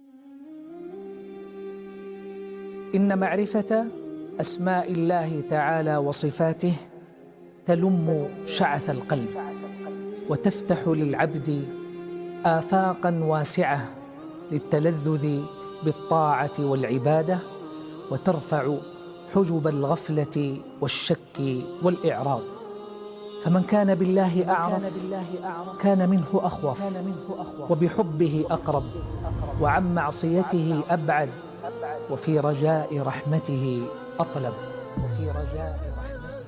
إن معرفة أسماء الله تعالى وصفاته تلم شعث القلب وتفتح للعبد آفاقا واسعة للتلذذ بالطاعة والعبادة وترفع حجب الغفلة والشك والإعراض فمن كان بالله أعرف كان منه أخوف وبحبه أقرب وعن معصيته أبعد وفي رجاء رحمته أطلب وفي رجاء رحمته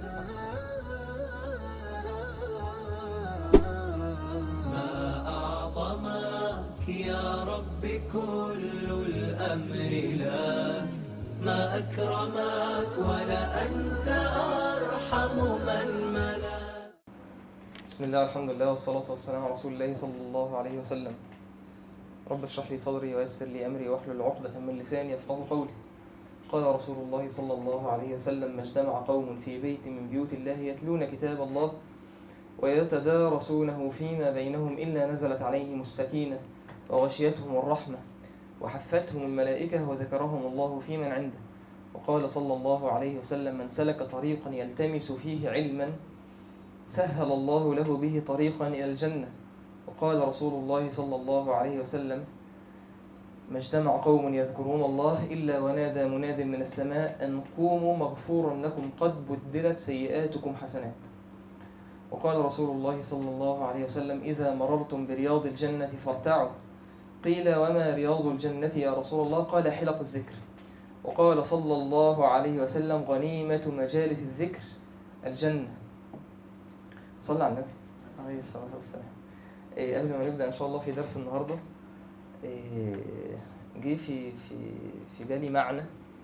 ما أعظمك يا رب كل الأمر لا ما أكرمك ولا أنت أرحم من ملا بسم الله الحمد لله والصلاة والسلام على رسول الله صلى الله عليه وسلم رب اشرح لي صدري ويسر لي أمري واحلل عقدة من لساني يفقه قولي قال رسول الله صلى الله عليه وسلم ما اجتمع قوم في بيت من بيوت الله يتلون كتاب الله ويتدارسونه فيما بينهم إلا نزلت عليهم السكينة وغشيتهم الرحمة وحفتهم الملائكة وذكرهم الله في من عنده وقال صلى الله عليه وسلم من سلك طريقا يلتمس فيه علما سهل الله له به طريقا إلى الجنة وقال رسول الله صلى الله عليه وسلم ما اجتمع قوم يذكرون الله إلا ونادى مناد من السماء أن قوموا مغفورا لكم قد بدلت سيئاتكم حسنات وقال رسول الله صلى الله عليه وسلم إذا مررتم برياض الجنة فارتعوا قيل وما رياض الجنة يا رسول الله قال حلق الذكر وقال صلى الله عليه وسلم غنيمة مجالس الذكر الجنة صلى على النبي عليه الصلاة والسلام إيه قبل ما نبدأ إن شاء الله في درس النهاردة إيه جه في في في بالي معنى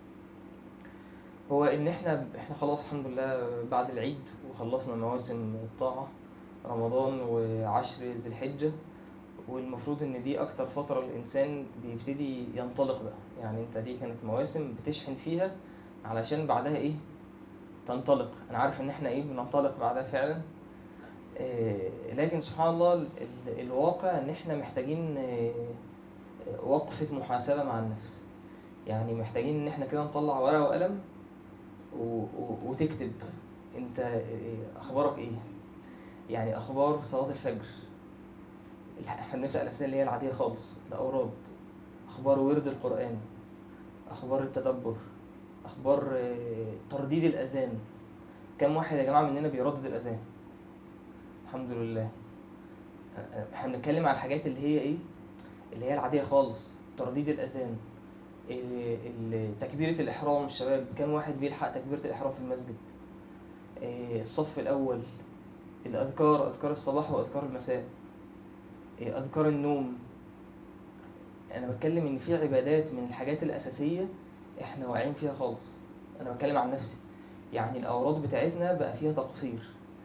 هو إن إحنا إحنا خلاص الحمد لله بعد العيد وخلصنا مواسم الطاعة رمضان وعشر ذي الحجة والمفروض إن دي أكتر فترة الإنسان بيبتدي ينطلق بقى يعني أنت دي كانت مواسم بتشحن فيها علشان بعدها إيه تنطلق أنا عارف إن إحنا إيه بننطلق بعدها فعلا آه، لكن سبحان الله ال- ال- الواقع ان احنا محتاجين آه، آه، وقفة محاسبة مع النفس يعني محتاجين ان احنا كده نطلع ورقة وقلم و- و- وتكتب انت آه، اخبارك ايه يعني اخبار صلاة الفجر الح- احنا بنسأل الاسئلة اللي هي العادية خالص الاوراد اخبار ورد القرآن اخبار التدبر اخبار آه، ترديد الاذان كم واحد يا جماعة مننا بيردد الاذان الحمد لله احنا بنتكلم على الحاجات اللي هي ايه اللي هي العادية خالص ترديد الأذان ال- ال- تكبيرة الإحرام الشباب كم واحد بيلحق تكبيرة الإحرام في المسجد إيه، الصف الأول الأذكار أذكار الصباح وأذكار المساء إيه، أذكار النوم أنا بتكلم إن في عبادات من الحاجات الأساسية إحنا واقعين فيها خالص أنا بتكلم عن نفسي يعني الأوراد بتاعتنا بقى فيها تقصير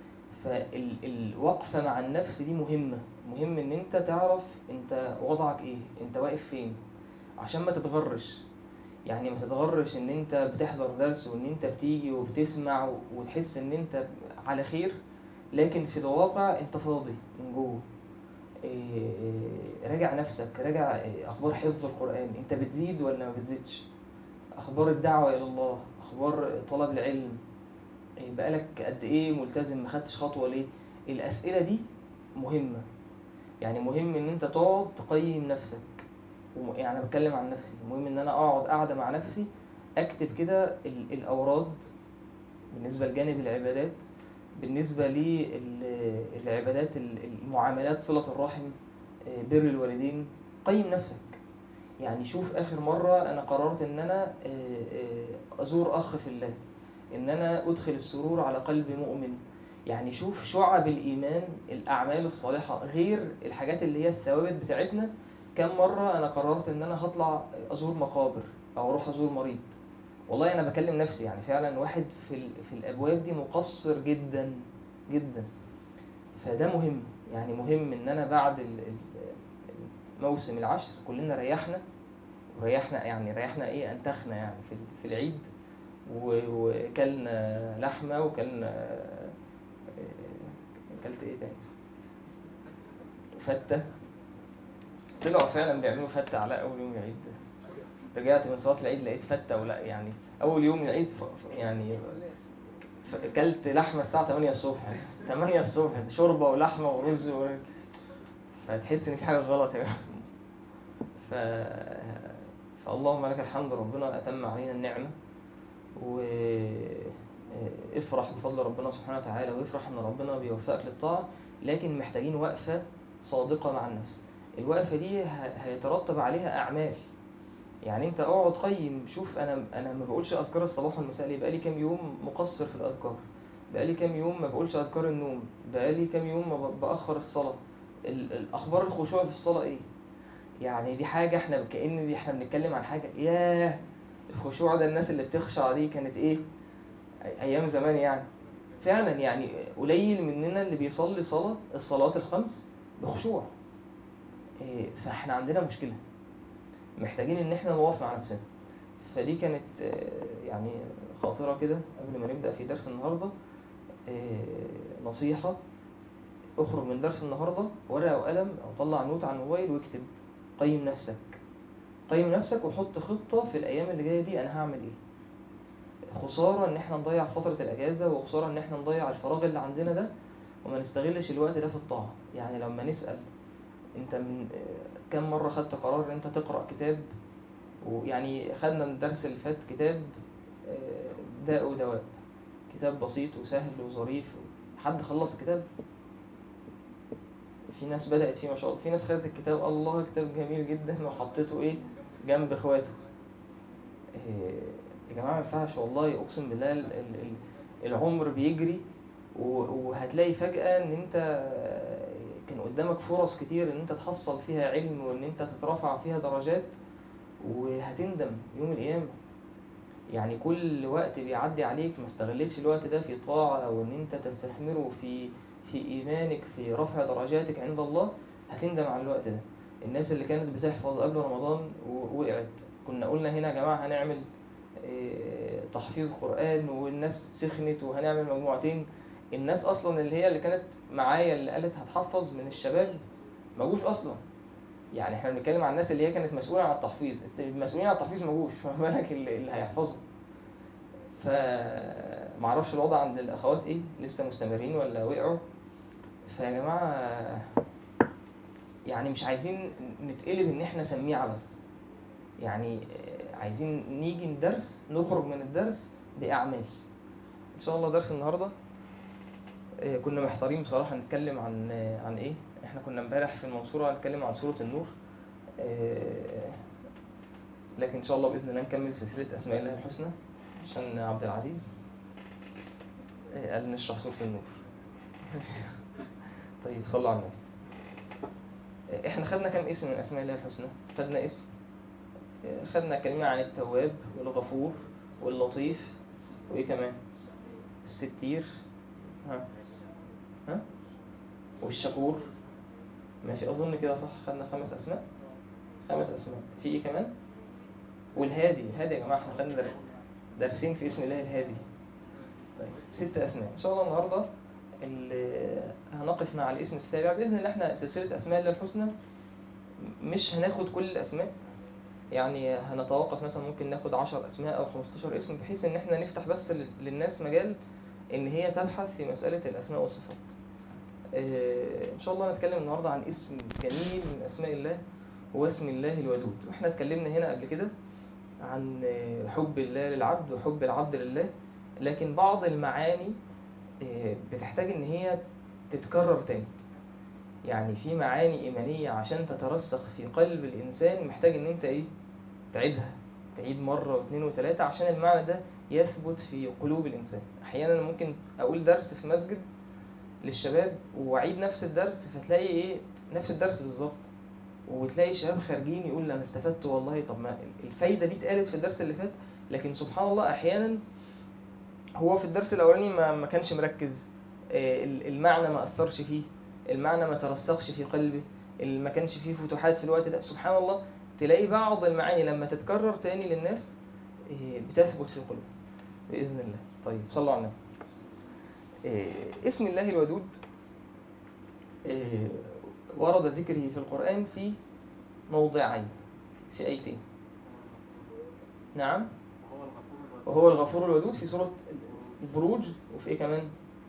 فالوقفة مع النفس دي مهمة مهم ان انت تعرف انت وضعك ايه انت واقف فين عشان ما تتغرش يعني ما تتغرش ان انت بتحضر درس وان انت بتيجي وبتسمع و- وتحس ان انت على خير لكن في الواقع انت فاضي من جوه إيه، راجع نفسك راجع إيه، اخبار حفظ القرآن انت بتزيد ولا ما بتزيدش اخبار الدعوة الى الله اخبار طلب العلم إيه، بقالك قد ايه ملتزم ما خدتش خطوه ليه الاسئله دي مهمه يعني مهم ان انت تقعد تقيم نفسك وم- يعني انا بتكلم عن نفسي مهم ان انا اقعد قاعده مع نفسي اكتب كده ال- الاوراد بالنسبه لجانب العبادات بالنسبه للعبادات المعاملات صله الرحم آه، بر الوالدين قيم نفسك يعني شوف اخر مره انا قررت ان انا آه، آه، ازور اخ في الله ان انا ادخل السرور على قلب مؤمن يعني شوف شعب الايمان الاعمال الصالحه غير الحاجات اللي هي الثوابت بتاعتنا كم مره انا قررت ان انا هطلع ازور مقابر او اروح ازور مريض والله انا بكلم نفسي يعني فعلا واحد في ال- في الابواب دي مقصر جدا جدا فده مهم يعني مهم ان انا بعد ال- ال- موسم العشر كلنا ريحنا وريحنا يعني ريحنا ايه انتخنا يعني في ال- في العيد و- وكلنا لحمه وكلنا آه، اكلت ايه تاني فته طلعوا فعلا بيعملوا فتة على أول يوم العيد رجعت من صلاة العيد لقيت فتة ولا يعني أول يوم العيد ف- ف- يعني ف- كلت لحمة الساعة 8 الصبح 8 الصبح شوربة ولحمة ورز و... فتحس إن في حاجة غلط يعني ف... فاللهم لك الحمد ربنا أتم علينا النعمة وافرح بفضل ربنا سبحانه وتعالى وافرح ان ربنا بيوفقك للطاعة لكن محتاجين وقفة صادقة مع النفس الوقفة دي ه- هيترتب عليها أعمال يعني انت اقعد قيم شوف انا انا ما بقولش اذكار الصباح والمساء ليه بقالي كام يوم مقصر في الاذكار بقالي كام يوم ما بقولش اذكار النوم بقالي كام يوم ما ب- باخر الصلاه ال- الاخبار الخشوع في الصلاه ايه يعني دي حاجه احنا كأن دي احنا بنتكلم عن حاجه ياه الخشوع ده الناس اللي بتخشع دي كانت ايه أي- ايام زمان يعني فعلا يعني قليل مننا اللي بيصلي صلاه الصلوات الخمس بخشوع إيه، فاحنا عندنا مشكله محتاجين ان احنا نقف مع نفسنا فدي كانت آه، يعني خاطرة كده قبل ما نبدأ في درس النهاردة آه، نصيحة اخرج من درس النهاردة ورقة وقلم او طلع نوت على الموبايل واكتب قيم نفسك قيم نفسك وحط خطة في الايام اللي جاية دي انا هعمل ايه خسارة ان احنا نضيع فترة الاجازة وخسارة ان احنا نضيع الفراغ اللي عندنا ده وما نستغلش الوقت ده في الطاعة يعني لما نسأل انت من آه، كم مرة خدت قرار ان انت تقرأ كتاب ويعني خدنا من الدرس اللي فات كتاب آه، داء ودواء كتاب بسيط وسهل وظريف حد خلص الكتاب في ناس بدأت فيه ما شاء الله في ناس خدت الكتاب الله كتاب جميل جدا وحطيته ايه جنب اخواته آه، يا جماعة ما ينفعش والله اقسم بالله ال- ال- ال- العمر بيجري و- وهتلاقي فجأة ان انت آه، كان قدامك فرص كتير ان انت تحصل فيها علم وان انت تترفع فيها درجات وهتندم يوم القيامة يعني كل وقت بيعدي عليك ما استغلتش الوقت ده في طاعة او ان انت تستثمره في في ايمانك في رفع درجاتك عند الله هتندم على الوقت ده الناس اللي كانت بتحفظ قبل رمضان ووقعت كنا قلنا هنا يا جماعة هنعمل آه، تحفيظ قرآن والناس سخنت وهنعمل مجموعتين الناس اصلا اللي هي اللي كانت معايا اللي قالت هتحفظ من الشباب ما جوش اصلا يعني احنا بنتكلم عن الناس اللي هي كانت مسؤولة عن التحفيظ المسؤولين عن التحفيظ ما جوش فما بالك اللي, اللي هيحفظوا فمعرفش الوضع عند الاخوات ايه لسه مستمرين ولا وقعوا فيا جماعة يعني مش عايزين نتقلب ان احنا سميعة بس يعني آه، عايزين نيجي الدرس نخرج من الدرس بأعمال ان شاء الله درس النهاردة آه، كنا محتارين بصراحة نتكلم عن آه، عن ايه احنا كنا امبارح في المنصورة هنتكلم عن سورة النور آه، لكن ان شاء الله بإذن الله نكمل سلسلة اسماء الله الحسنى عشان عبد العزيز آه، قال نشرح سورة النور طيب صلوا على النبي آه، احنا خدنا كم اسم من اسماء الله الحسنى خدنا اسم آه، خدنا كلمة عن التواب والغفور واللطيف وايه كمان الستير ها ها والشكور ماشي اظن كده صح خدنا خمس اسماء خمس اسماء في ايه كمان والهادي الهادي يا جماعه احنا خدنا در- درسين في اسم الله الهادي طيب ست اسماء ان شاء الله النهارده ال- هنقف مع الاسم السابع باذن الله احنا سلسله اسماء الله الحسنى مش هناخد كل الاسماء يعني هنتوقف مثلا ممكن ناخد 10 اسماء او 15 اسم بحيث ان احنا نفتح بس لل- للناس مجال ان هي تبحث في مساله الاسماء والصفات آه، ان شاء الله هنتكلم النهارده عن اسم جميل من اسماء الله هو اسم الله الودود واحنا اتكلمنا هنا قبل كده عن آه، حب الله للعبد وحب العبد لله لكن بعض المعاني آه، بتحتاج ان هي تتكرر تاني يعني في معاني إيمانية عشان تترسخ في قلب الإنسان محتاج إن أنت إيه تعيدها تعيد مرة واثنين وثلاثة عشان المعنى ده يثبت في قلوب الإنسان أحيانا ممكن أقول درس في مسجد للشباب وأعيد نفس الدرس فتلاقي إيه نفس الدرس بالظبط وتلاقي الشباب خارجين يقول أنا استفدت والله طب ما الفايدة دي اتقالت في الدرس اللي فات لكن سبحان الله أحيانا هو في الدرس الأولاني ما ما كانش مركز آه، المعنى ما أثرش فيه المعنى ما ترسخش في قلبه اللي ما كانش فيه فتوحات في الوقت ده سبحان الله تلاقي بعض المعاني لما تتكرر تاني للناس إيه، بتثبت في قلوبهم بإذن الله طيب صلوا على النبي إيه، اسم الله الودود إيه، ورد ذكره في القرآن في موضعين في ايتين نعم وهو الغفور الودود وهو الغفور الودود في سورة البروج وفي ايه كمان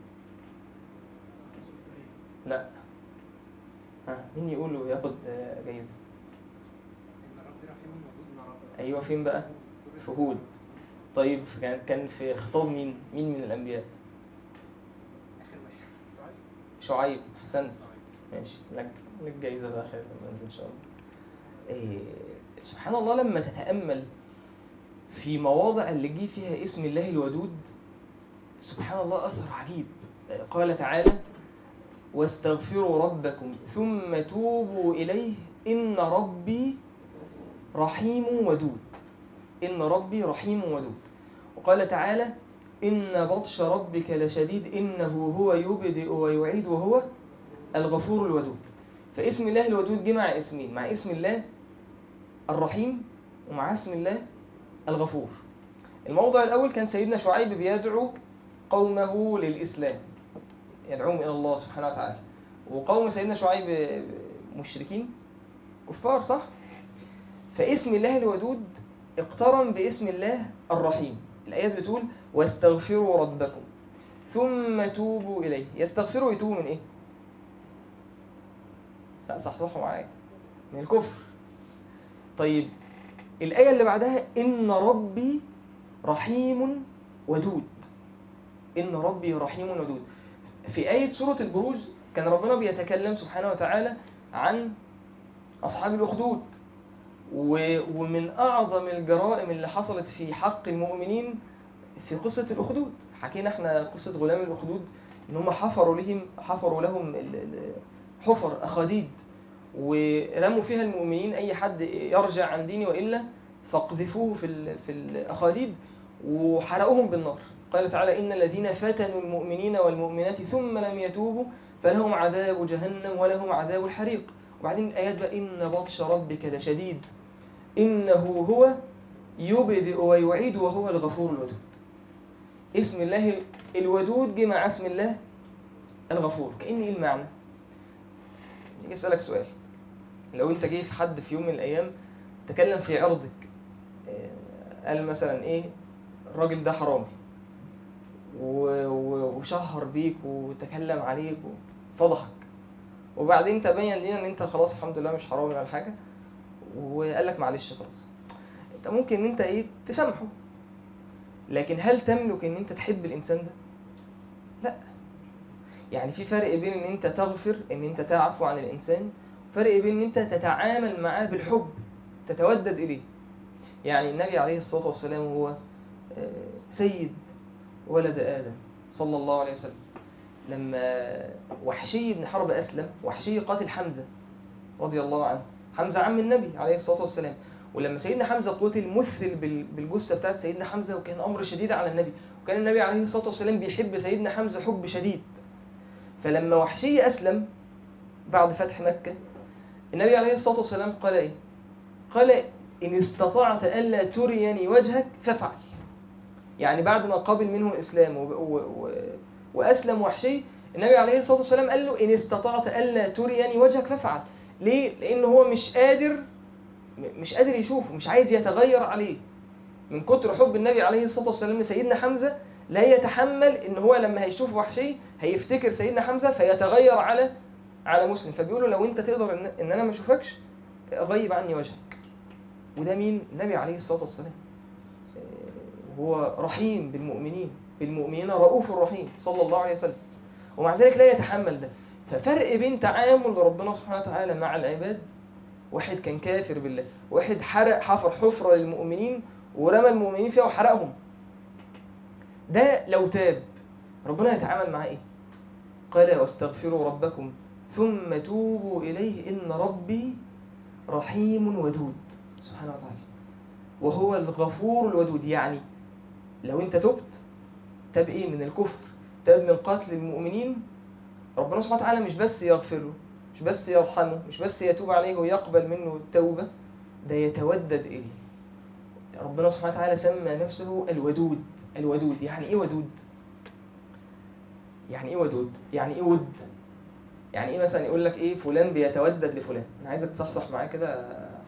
لا ها مين يقول له ياخد آه، جايزة ان ربي رحيم ودود ان ربي ايوه فين بقى في هود طيب كان كان في خطاب مين مين من الانبياء اخر واحد شعيب احسنت ماشي لك لك جايزة بقى خير لما انزل ان شاء الله إيه سبحان الله لما تتأمل في مواضع اللي جه فيها اسم الله الودود سبحان الله أثر عجيب قال تعالى واستغفروا ربكم ثم توبوا إليه إن ربي رحيم ودود إن ربي رحيم ودود وقال تعالى إن بطش ربك لشديد إنه هو يبدئ ويعيد وهو الغفور الودود فاسم الله الودود جه مع اسمين مع اسم الله الرحيم ومع اسم الله الغفور الموضع الأول كان سيدنا شعيب بيدعو قومه للإسلام يدعوهم إلى الله سبحانه وتعالى وقوم سيدنا شعيب مشركين كفار صح فاسم الله الودود اقترن باسم الله الرحيم الآيات بتقول واستغفروا ربكم ثم توبوا إليه يستغفروا يتوبوا من إيه؟ لا صح صح معايا من الكفر طيب الآية اللي بعدها إن ربي رحيم ودود إن ربي رحيم ودود في آية سورة البروج كان ربنا بيتكلم سبحانه وتعالى عن أصحاب الأخدود و- ومن أعظم الجرائم اللي حصلت في حق المؤمنين في قصة الأخدود حكينا احنا قصة غلام الأخدود إن هم حفروا لهم حفروا لهم ال- ال- حفر أخاديد ورموا فيها المؤمنين أي حد يرجع عن دينه وإلا فاقذفوه في ال- في الأخاديد وحرقوهم بالنار قال تعالى إن الذين فتنوا المؤمنين والمؤمنات ثم لم يتوبوا فلهم عذاب جهنم ولهم عذاب الحريق وبعدين الآيات بقى إن بطش ربك لشديد إنه هو يبدئ ويعيد وهو الغفور الودود اسم الله الودود جه مع اسم الله الغفور كأن إيه المعنى يجي أسألك سؤال لو أنت جاي في حد في يوم من الأيام تكلم في عرضك آه، قال مثلا إيه الراجل ده حرامي و- و- وشهر بيك وتكلم عليك وفضحك وبعدين تبين لنا ان انت خلاص الحمد لله مش حرامي ولا حاجه وقال لك معلش خلاص انت ممكن ان انت ايه تسامحه لكن هل تملك ان انت تحب الانسان ده لا يعني في فرق بين ان انت تغفر ان انت تعفو عن الانسان فرق بين ان انت تتعامل معاه بالحب تتودد اليه يعني النبي عليه الصلاه والسلام هو آه، سيد ولد ادم صلى الله عليه وسلم لما وحشي بن حرب أسلم وحشي قاتل حمزة رضي الله عنه حمزة عم النبي عليه الصلاة والسلام ولما سيدنا حمزة قتل مثل بال- بالجثة بتاعت سيدنا حمزة وكان أمر شديد على النبي وكان النبي عليه الصلاة والسلام بيحب سيدنا حمزة حب شديد فلما وحشي أسلم بعد فتح مكة النبي عليه الصلاة والسلام قال إيه؟ قال إن استطعت ألا تريني وجهك فافعل يعني بعد ما قبل منه الإسلام و... و... و... وأسلم وحشي النبي عليه الصلاة والسلام قال له إن استطعت ألا تريني وجهك فافعل ليه؟ لأن هو مش قادر م- مش قادر يشوفه مش عايز يتغير عليه من كتر حب النبي عليه الصلاة والسلام لسيدنا حمزة لا يتحمل إن هو لما هيشوف وحشي هيفتكر سيدنا حمزة فيتغير على على مسلم فبيقول له لو أنت تقدر إن, إن أنا ما أشوفكش غيب عني وجهك وده مين؟ النبي عليه الصلاة والسلام هو رحيم بالمؤمنين بالمؤمنين رؤوف رحيم صلى الله عليه وسلم ومع ذلك لا يتحمل ده ففرق بين تعامل ربنا سبحانه وتعالى مع العباد واحد كان كافر بالله واحد حرق حفر حفرة للمؤمنين ورمى المؤمنين فيها وحرقهم ده لو تاب ربنا يتعامل معاه ايه قال واستغفروا ربكم ثم توبوا إليه إن ربي رحيم ودود سبحانه وتعالى وهو الغفور الودود يعني لو انت تبت تاب ايه من الكفر تاب من قتل المؤمنين ربنا سبحانه وتعالى مش بس يغفره مش بس يرحمه مش بس يتوب عليه ويقبل منه التوبة ده يتودد إليه ربنا سبحانه وتعالى سمى نفسه الودود الودود يعني ايه ودود يعني ايه ودود يعني ايه ود يعني ايه مثلا يقول لك ايه فلان بيتودد لفلان انا عايزك تصحصح معايا كده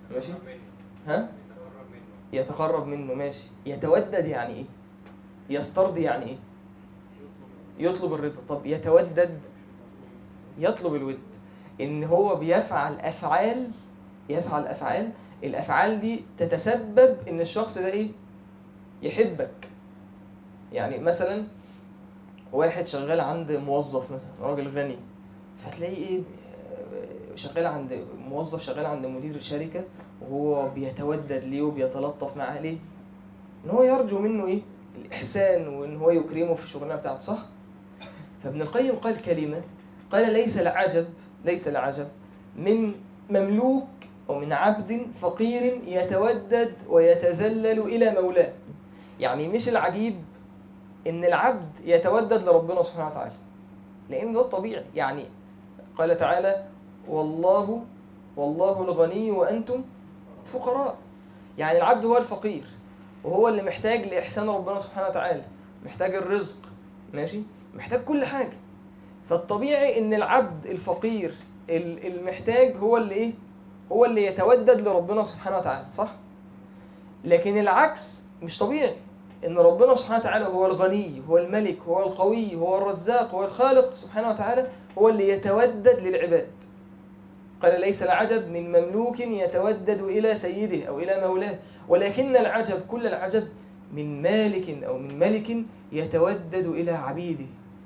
ماشي ها يتقرب منه ماشي يتودد يعني ايه يسترضي يعني ايه يطلب الرضا طب يتودد يطلب الود ان هو بيفعل افعال يفعل افعال الافعال دي تتسبب ان الشخص ده ايه يحبك يعني مثلا واحد شغال عند موظف مثلا راجل غني فتلاقيه ايه آه، شغال عند موظف شغال عند مدير الشركة وهو بيتودد ليه وبيتلطف معاه ليه ان هو يرجو منه ايه الاحسان وان هو يكرمه في الشغلانه بتاعته صح فابن القيم قال كلمة قال ليس العجب ليس العجب من مملوك ومن عبد فقير يتودد ويتذلل إلى مولاه يعني مش العجيب إن العبد يتودد لربنا سبحانه وتعالى لأن ده الطبيعي يعني قال تعالى والله والله الغني وأنتم فقراء يعني العبد هو الفقير وهو اللي محتاج لإحسان ربنا سبحانه وتعالى محتاج الرزق ماشي محتاج كل حاجة فالطبيعي ان العبد الفقير ال- المحتاج هو اللي ايه هو اللي يتودد لربنا سبحانه وتعالى صح لكن العكس مش طبيعي ان ربنا سبحانه وتعالى هو الغني هو الملك هو القوي هو الرزاق هو الخالق سبحانه وتعالى هو اللي يتودد للعباد قال ليس العجب من مملوك يتودد إلى سيده أو إلى مولاه ولكن العجب كل العجب من مالك أو من ملك يتودد إلى عبيده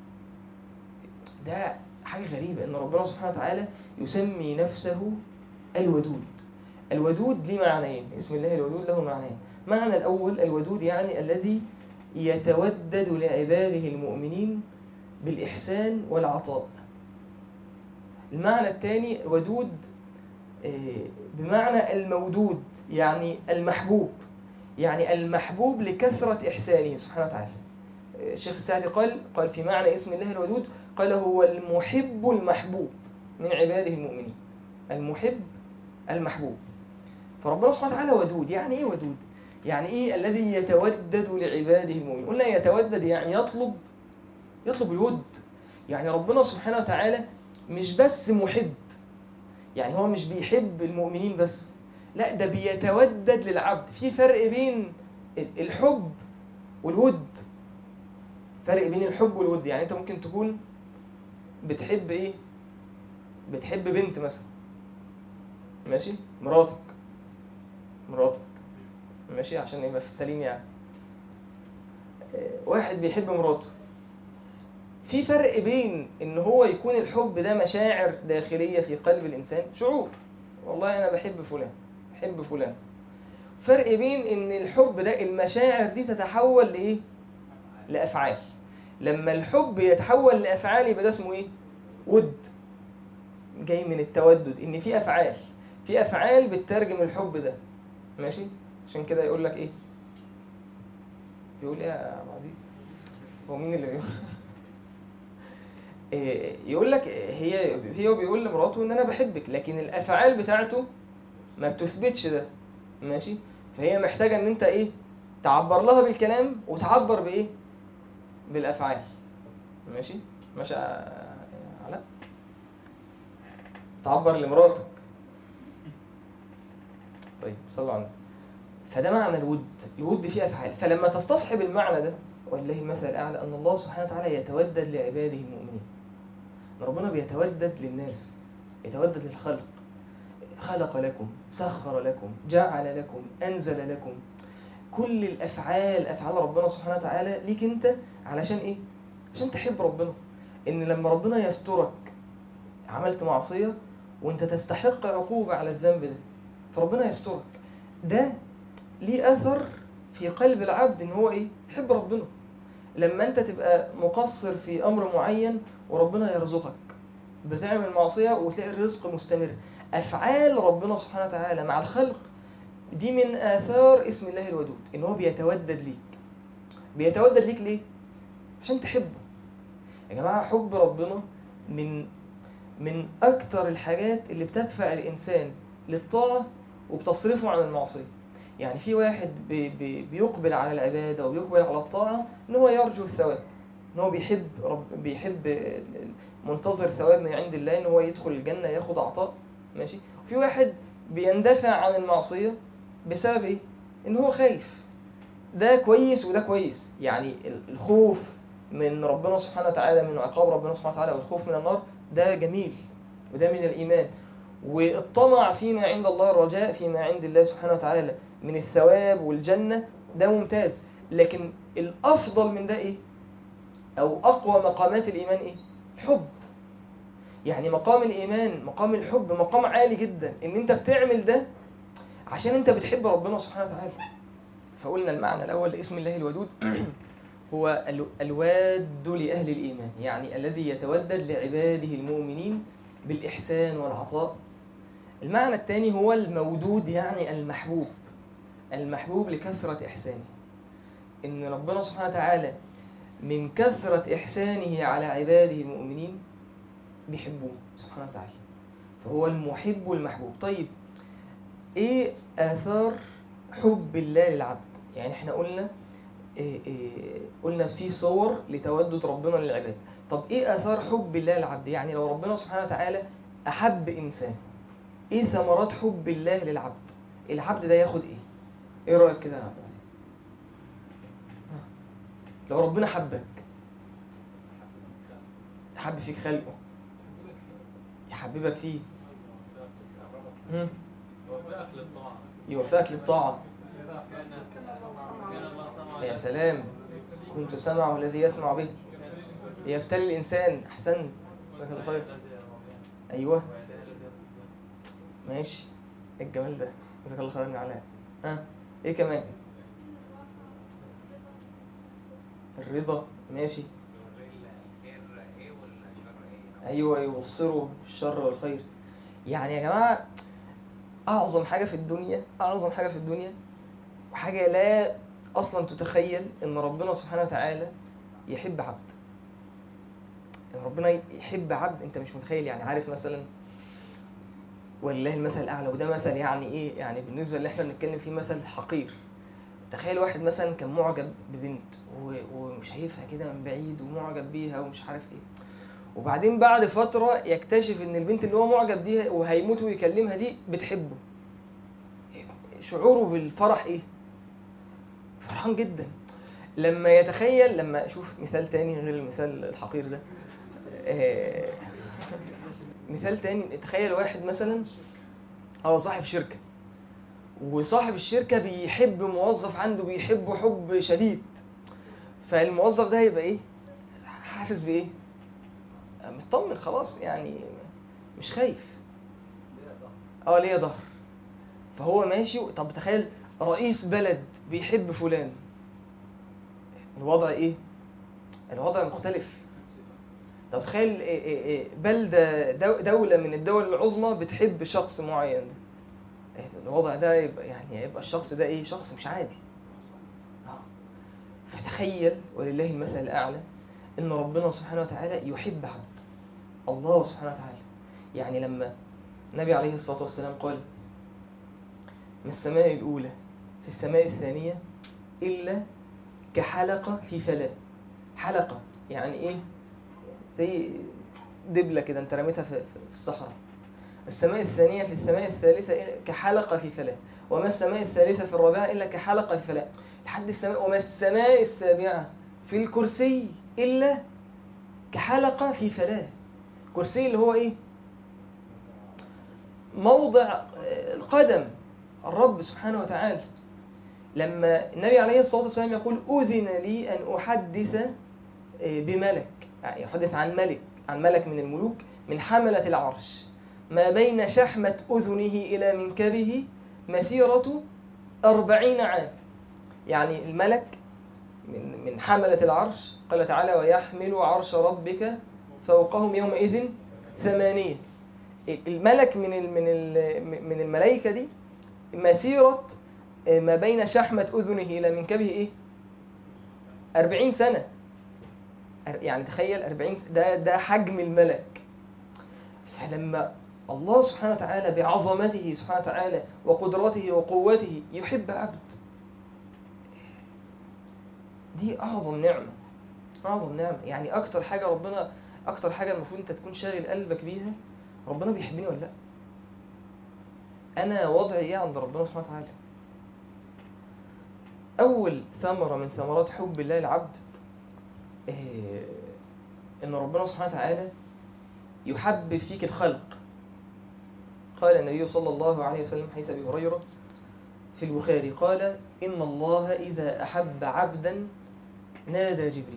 ده حاجة غريبة إن ربنا سبحانه وتعالى يسمي نفسه الودود الودود ليه معنيين اسم الله الودود له معنيين معنى الأول الودود يعني الذي يتودد لعباده المؤمنين بالإحسان والعطاء المعنى الثاني ودود آه، بمعنى المودود يعني المحبوب يعني المحبوب لكثرة إحسانه سبحانه وتعالى آه، الشيخ السعدي قال قال في معنى اسم الله الودود قال هو المحب المحبوب من عباده المؤمنين المحب المحبوب فربنا سبحانه وتعالى ودود يعني ايه ودود يعني ايه الذي يتودد لعباده المؤمنين قلنا يتودد يعني يطلب يطلب الود يعني ربنا سبحانه وتعالى مش بس محب يعني هو مش بيحب المؤمنين بس لا ده بيتودد للعبد في فرق بين الحب والود فرق بين الحب والود يعني انت ممكن تكون بتحب ايه بتحب بنت مثلا ماشي مراتك مراتك ماشي عشان يبقى في السليم يعني آه، واحد بيحب مراته في فرق بين ان هو يكون الحب ده مشاعر داخلية في قلب الانسان شعور والله انا بحب فلان بحب فلان فرق بين ان الحب ده المشاعر دي تتحول لايه لافعال لما الحب يتحول لافعال يبقى ده اسمه ايه ود جاي من التودد ان في افعال في افعال بتترجم الحب ده ماشي عشان كده يقول لك ايه يقول ايه يا عبد العزيز هو مين اللي بيقول إيه، يقول لك هي هي بيقول لمراته ان انا بحبك لكن الافعال بتاعته ما بتثبتش ده ماشي فهي محتاجه ان انت ايه تعبر لها بالكلام وتعبر بايه بالافعال ماشي ماشي يا علاء تعبر لمراتك طيب صلوا على النبي. فده معنى الود الود فيه افعال فلما تستصحب المعنى ده ولله المثل الاعلى ان الله سبحانه وتعالى يتودد لعباده المؤمنين إن ربنا بيتودد للناس يتودد للخلق خلق لكم سخر لكم جعل لكم أنزل لكم كل الأفعال أفعال ربنا سبحانه وتعالى ليك أنت علشان إيه؟ عشان تحب ربنا إن لما ربنا يسترك عملت معصية وأنت تستحق عقوبة على الذنب ده فربنا يسترك ده ليه أثر في قلب العبد إن هو إيه؟ يحب ربنا لما أنت تبقى مقصر في أمر معين وربنا يرزقك بتعمل معصية وتلاقي الرزق مستمر أفعال ربنا سبحانه وتعالى مع الخلق دي من آثار اسم الله الودود إن هو بيتودد ليك بيتودد ليك ليه؟ عشان تحبه يا جماعة حب ربنا من من أكتر الحاجات اللي بتدفع الإنسان للطاعة وبتصرفه عن المعصية يعني في واحد بي بي بيقبل على العبادة وبيقبل على الطاعة إن هو يرجو الثواب إن هو بيحب رب بيحب منتظر ثواب من عند الله إن هو يدخل الجنة ياخد عطاء ماشي وفي واحد بيندفع عن المعصية بسبب ايه؟ ان هو خايف ده كويس وده كويس يعني ال- الخوف من ربنا سبحانه وتعالى من عقاب ربنا سبحانه وتعالى والخوف من النار ده جميل وده من الإيمان والطمع فيما عند الله الرجاء فيما عند الله سبحانه وتعالى من الثواب والجنة ده ممتاز لكن الأفضل من ده إيه؟ أو أقوى مقامات الإيمان إيه؟ الحب يعني مقام الإيمان مقام الحب مقام عالي جدا إن أنت بتعمل ده عشان أنت بتحب ربنا سبحانه وتعالى فقلنا المعنى الأول لاسم الله الودود هو ال- الواد لأهل الإيمان يعني الذي يتودد لعباده المؤمنين بالإحسان والعطاء المعنى الثاني هو المودود يعني المحبوب المحبوب لكثرة إحسانه إن ربنا سبحانه وتعالى من كثرة إحسانه على عباده المؤمنين بيحبوه سبحانه وتعالى فهو المحب المحبوب طيب إيه آثار حب الله للعبد يعني إحنا قلنا إيه إيه قلنا في صور لتودد ربنا للعباد طب ايه اثار حب الله للعبد يعني لو ربنا سبحانه وتعالى احب انسان ايه ثمرات حب الله للعبد العبد ده ياخد ايه ايه رايك كده يا عبد العزيز ها. لو ربنا حبك حب فيك خلقه يحببك فيه هم؟ يوفقك للطاعه يا سلام كنت سمعه الذي يسمع به يبتلي الإنسان أحسن جزاك الله خير أيوه ماشي إيه الجمال ده جزاك الله خير يا ابن علاء ها إيه كمان الرضا ماشي أيوه يبصروا الشر والخير يعني يا جماعة أعظم حاجة في الدنيا أعظم حاجة في الدنيا وحاجة لا أصلا تتخيل إن ربنا سبحانه وتعالى يحب عبد إن ربنا يحب عبد أنت مش متخيل يعني عارف مثلا ولله المثل الأعلى وده مثل يعني إيه يعني بالنسبة اللي إحنا بنتكلم فيه مثل حقير تخيل واحد مثلا كان معجب ببنت و- وشايفها كده من بعيد ومعجب بيها ومش عارف إيه وبعدين بعد فترة يكتشف إن البنت اللي هو معجب بيها وهيموت ويكلمها دي بتحبه شعوره بالفرح إيه؟ فرحان جدا لما يتخيل لما اشوف مثال تاني غير المثال الحقير ده آه، مثال تاني تخيل واحد مثلا هو صاحب شركة وصاحب الشركة بيحب موظف عنده بيحبه حب شديد فالموظف ده هيبقى ايه حاسس بايه مطمن خلاص يعني مش خايف اه ليه ظهر فهو ماشي طب تخيل رئيس بلد بيحب فلان الوضع ايه الوضع مختلف طب تخيل إيه إيه إيه بلدة دو- دولة من الدول العظمى بتحب شخص معين إيه الوضع ده يبقى يعني يبقى الشخص ده ايه شخص مش عادي آه. فتخيل ولله المثل الأعلى إن ربنا سبحانه وتعالى يحب عبد الله سبحانه وتعالى يعني لما النبي عليه الصلاة والسلام قال من السماء الأولى في السماء الثانية إلا كحلقة في فلاة حلقة يعني إيه زي دبلة كده أنت رميتها في في الصحراء السماء الثانية في السماء الثالثة إلا كحلقة في فلاة وما السماء الثالثة في الرابعة إلا كحلقة في فلاة لحد السماء وما السماء السابعة في الكرسي إلا كحلقة في فلاة كرسي اللي هو إيه موضع آه، القدم الرب سبحانه وتعالى لما النبي عليه الصلاة والسلام يقول أذن لي أن أحدث آه، بملك يعني يحدث عن ملك عن ملك من الملوك من حملة العرش ما بين شحمة أذنه إلى منكبه مسيرة أربعين عام يعني الملك من من حملة العرش قال تعالى ويحمل عرش ربك فوقهم يومئذ ثمانية الملك من ال- من ال- من الملائكة دي مسيرة ما بين شحمة أذنه إلى منكبه إيه؟ 40 سنة أر- يعني تخيل 40 س- ده ده حجم الملك فلما الله سبحانه وتعالى بعظمته سبحانه وتعالى وقدرته وقوته يحب عبد دي أعظم نعمة أعظم نعمة يعني أكتر حاجة ربنا أكتر حاجة المفروض أنت تكون شاغل قلبك بيها ربنا بيحبني ولا لأ انا وضعي ايه عند ربنا سبحانه وتعالى اول ثمره من ثمرات حب الله للعبد إيه، ان ربنا سبحانه وتعالى يحبب فيك الخلق قال النبي صلى الله عليه وسلم حيث ابي هريره في البخاري قال ان الله اذا احب عبدا نادى جبريل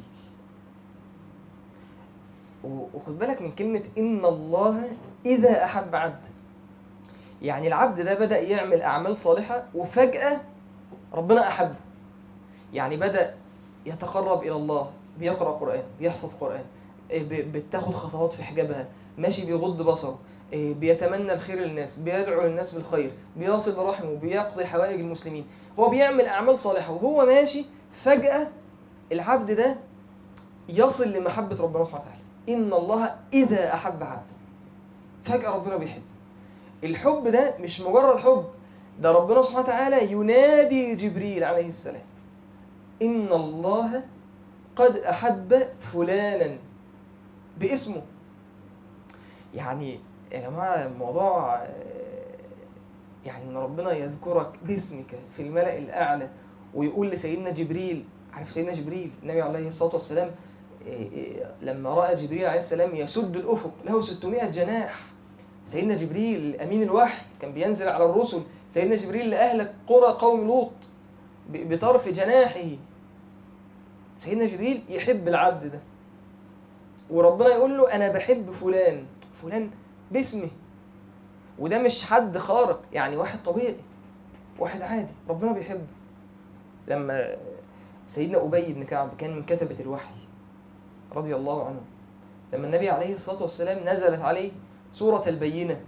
و- وخد بالك من كلمة إن الله إذا أحب عبدا يعني العبد ده بدأ يعمل أعمال صالحة وفجأة ربنا أحبه يعني بدأ يتقرب إلى الله بيقرأ قرآن بيحفظ قرآن إيه، ب- بتاخد خطوات في حجابها ماشي بيغض بصره إيه، بيتمنى الخير للناس بيدعو للناس بالخير بيصل رحمه بيقضي حوائج المسلمين هو بيعمل أعمال صالحة وهو ماشي فجأة العبد ده يصل لمحبة ربنا سبحانه وتعالى إن الله إذا أحب عبدا فجأة ربنا بيحب الحب ده مش مجرد حب ده ربنا سبحانه وتعالى ينادي جبريل عليه السلام إن الله قد أحب فلانا باسمه يعني يا جماعة الموضوع آه، يعني إن ربنا يذكرك باسمك في الملأ الأعلى ويقول لسيدنا جبريل عارف سيدنا جبريل النبي عليه الصلاة والسلام إيه إيه لما رأى جبريل عليه السلام يسد الأفق له 600 جناح سيدنا جبريل أمين الوحي كان بينزل على الرسل سيدنا جبريل لأهلك قرى قوم لوط ب- بطرف جناحه سيدنا جبريل يحب العبد ده وربنا يقول له أنا بحب فلان فلان باسمه وده مش حد خارق يعني واحد طبيعي واحد عادي ربنا بيحبه لما سيدنا أبي بن كعب كان من كتبة الوحي رضي الله عنه لما النبي عليه الصلاة والسلام نزلت عليه سورة البينة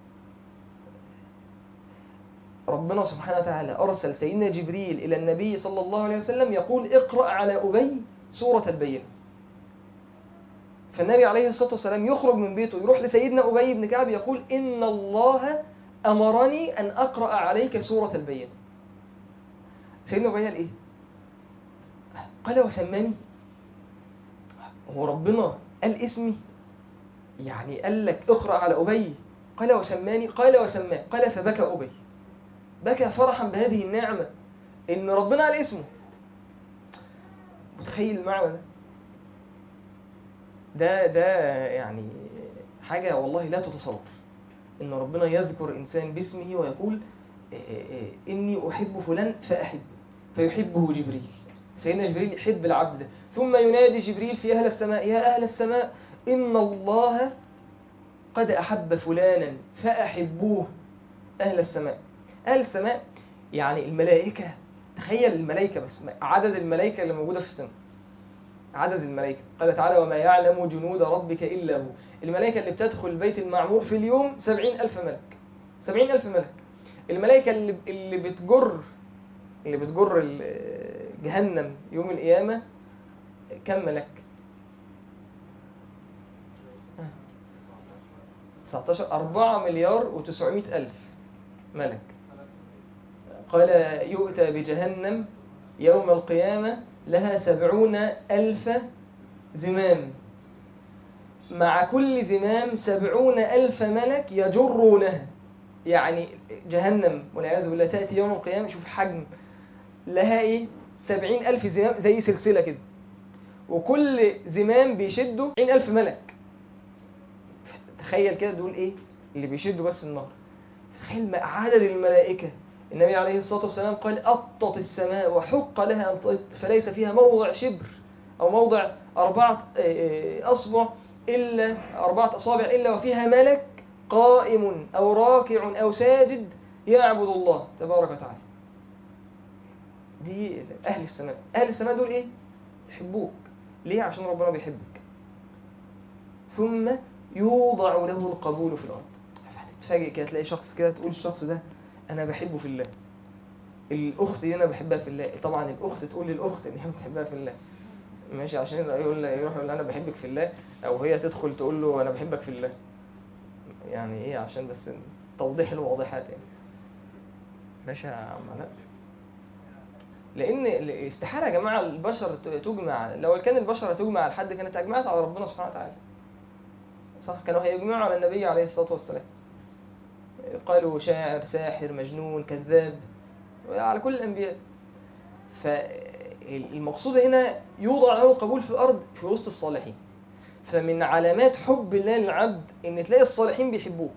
ربنا سبحانه وتعالى أرسل سيدنا جبريل إلى النبي صلى الله عليه وسلم يقول اقرأ على أبي سورة البينة فالنبي عليه الصلاة والسلام يخرج من بيته يروح لسيدنا أبي بن كعب يقول إن الله أمرني أن أقرأ عليك سورة البينة سيدنا أبي قال إيه؟ قال وسماني هو ربنا قال اسمي يعني قال لك اقرأ على أبي قال وسماني قال وسماه قال فبكى أبي بكى فرحا بهذه النعمة إن ربنا قال اسمه متخيل المعنى ده ده ده يعني حاجة والله لا تتصور إن ربنا يذكر إنسان باسمه ويقول إيه إيه إني أحب فلان فأحب فيحبه جبريل سيدنا جبريل يحب العبد ده ثم ينادي جبريل في أهل السماء يا أهل السماء إن الله قد أحب فلانا فأحبوه أهل السماء أهل السماء يعني الملائكة تخيل الملائكة بس عدد الملائكة اللي موجودة في السماء عدد الملائكة قال تعالى وما يعلم جنود ربك إلا هو الملائكة اللي بتدخل البيت المعمور في اليوم سبعين ألف ملك سبعين ألف ملك الملائكة اللي, اللي بتجر اللي بتجر ال- جهنم يوم القيامة كم ملك 19 4 مليار و900 ألف ملك قال يؤتى بجهنم يوم القيامة لها سبعون ألف زمام مع كل زمام سبعون ألف ملك يجرونها يعني جهنم والعياذ بالله تأتي يوم القيامة شوف حجم لها إيه سبعين ألف زمام زي سلسلة كده وكل زمام بيشده عين ألف ملك تخيل كده دول إيه اللي بيشدوا بس النار تخيل ما- عدد الملائكة النبي عليه الصلاة والسلام قال أطت السماء وحق لها أن تطط فليس فيها موضع شبر أو موضع أربعة آه، آه، أصبع إلا أربعة أصابع إلا وفيها ملك قائم أو راكع أو ساجد يعبد الله تبارك وتعالى دي أهل السماء أهل السماء دول إيه؟ يحبوك ليه؟ عشان ربنا بيحبك ثم يوضع له القبول في الأرض تفاجئ كده تلاقي شخص كده تقول الشخص ده أنا بحبه في الله الأخت دي أنا بحبها في الله طبعا الأخت تقول للأخت إن هي بتحبها في الله ماشي عشان يقول يروح يقول لها أنا بحبك في الله أو هي تدخل تقول له أنا بحبك في الله يعني إيه عشان بس توضيح الواضحات يعني ماشي يا عم علاء لان استحاله يا جماعه البشر ت- تجمع لو كان البشر هتجمع على حد كانت اجمعت على ربنا سبحانه وتعالى صح كانوا هيجمعوا على النبي عليه الصلاه والسلام قالوا شاعر ساحر مجنون كذاب على كل الأنبياء فالمقصود هنا يوضع له القبول في الأرض في وسط الصالحين فمن علامات حب الله للعبد إن تلاقي الصالحين بيحبوك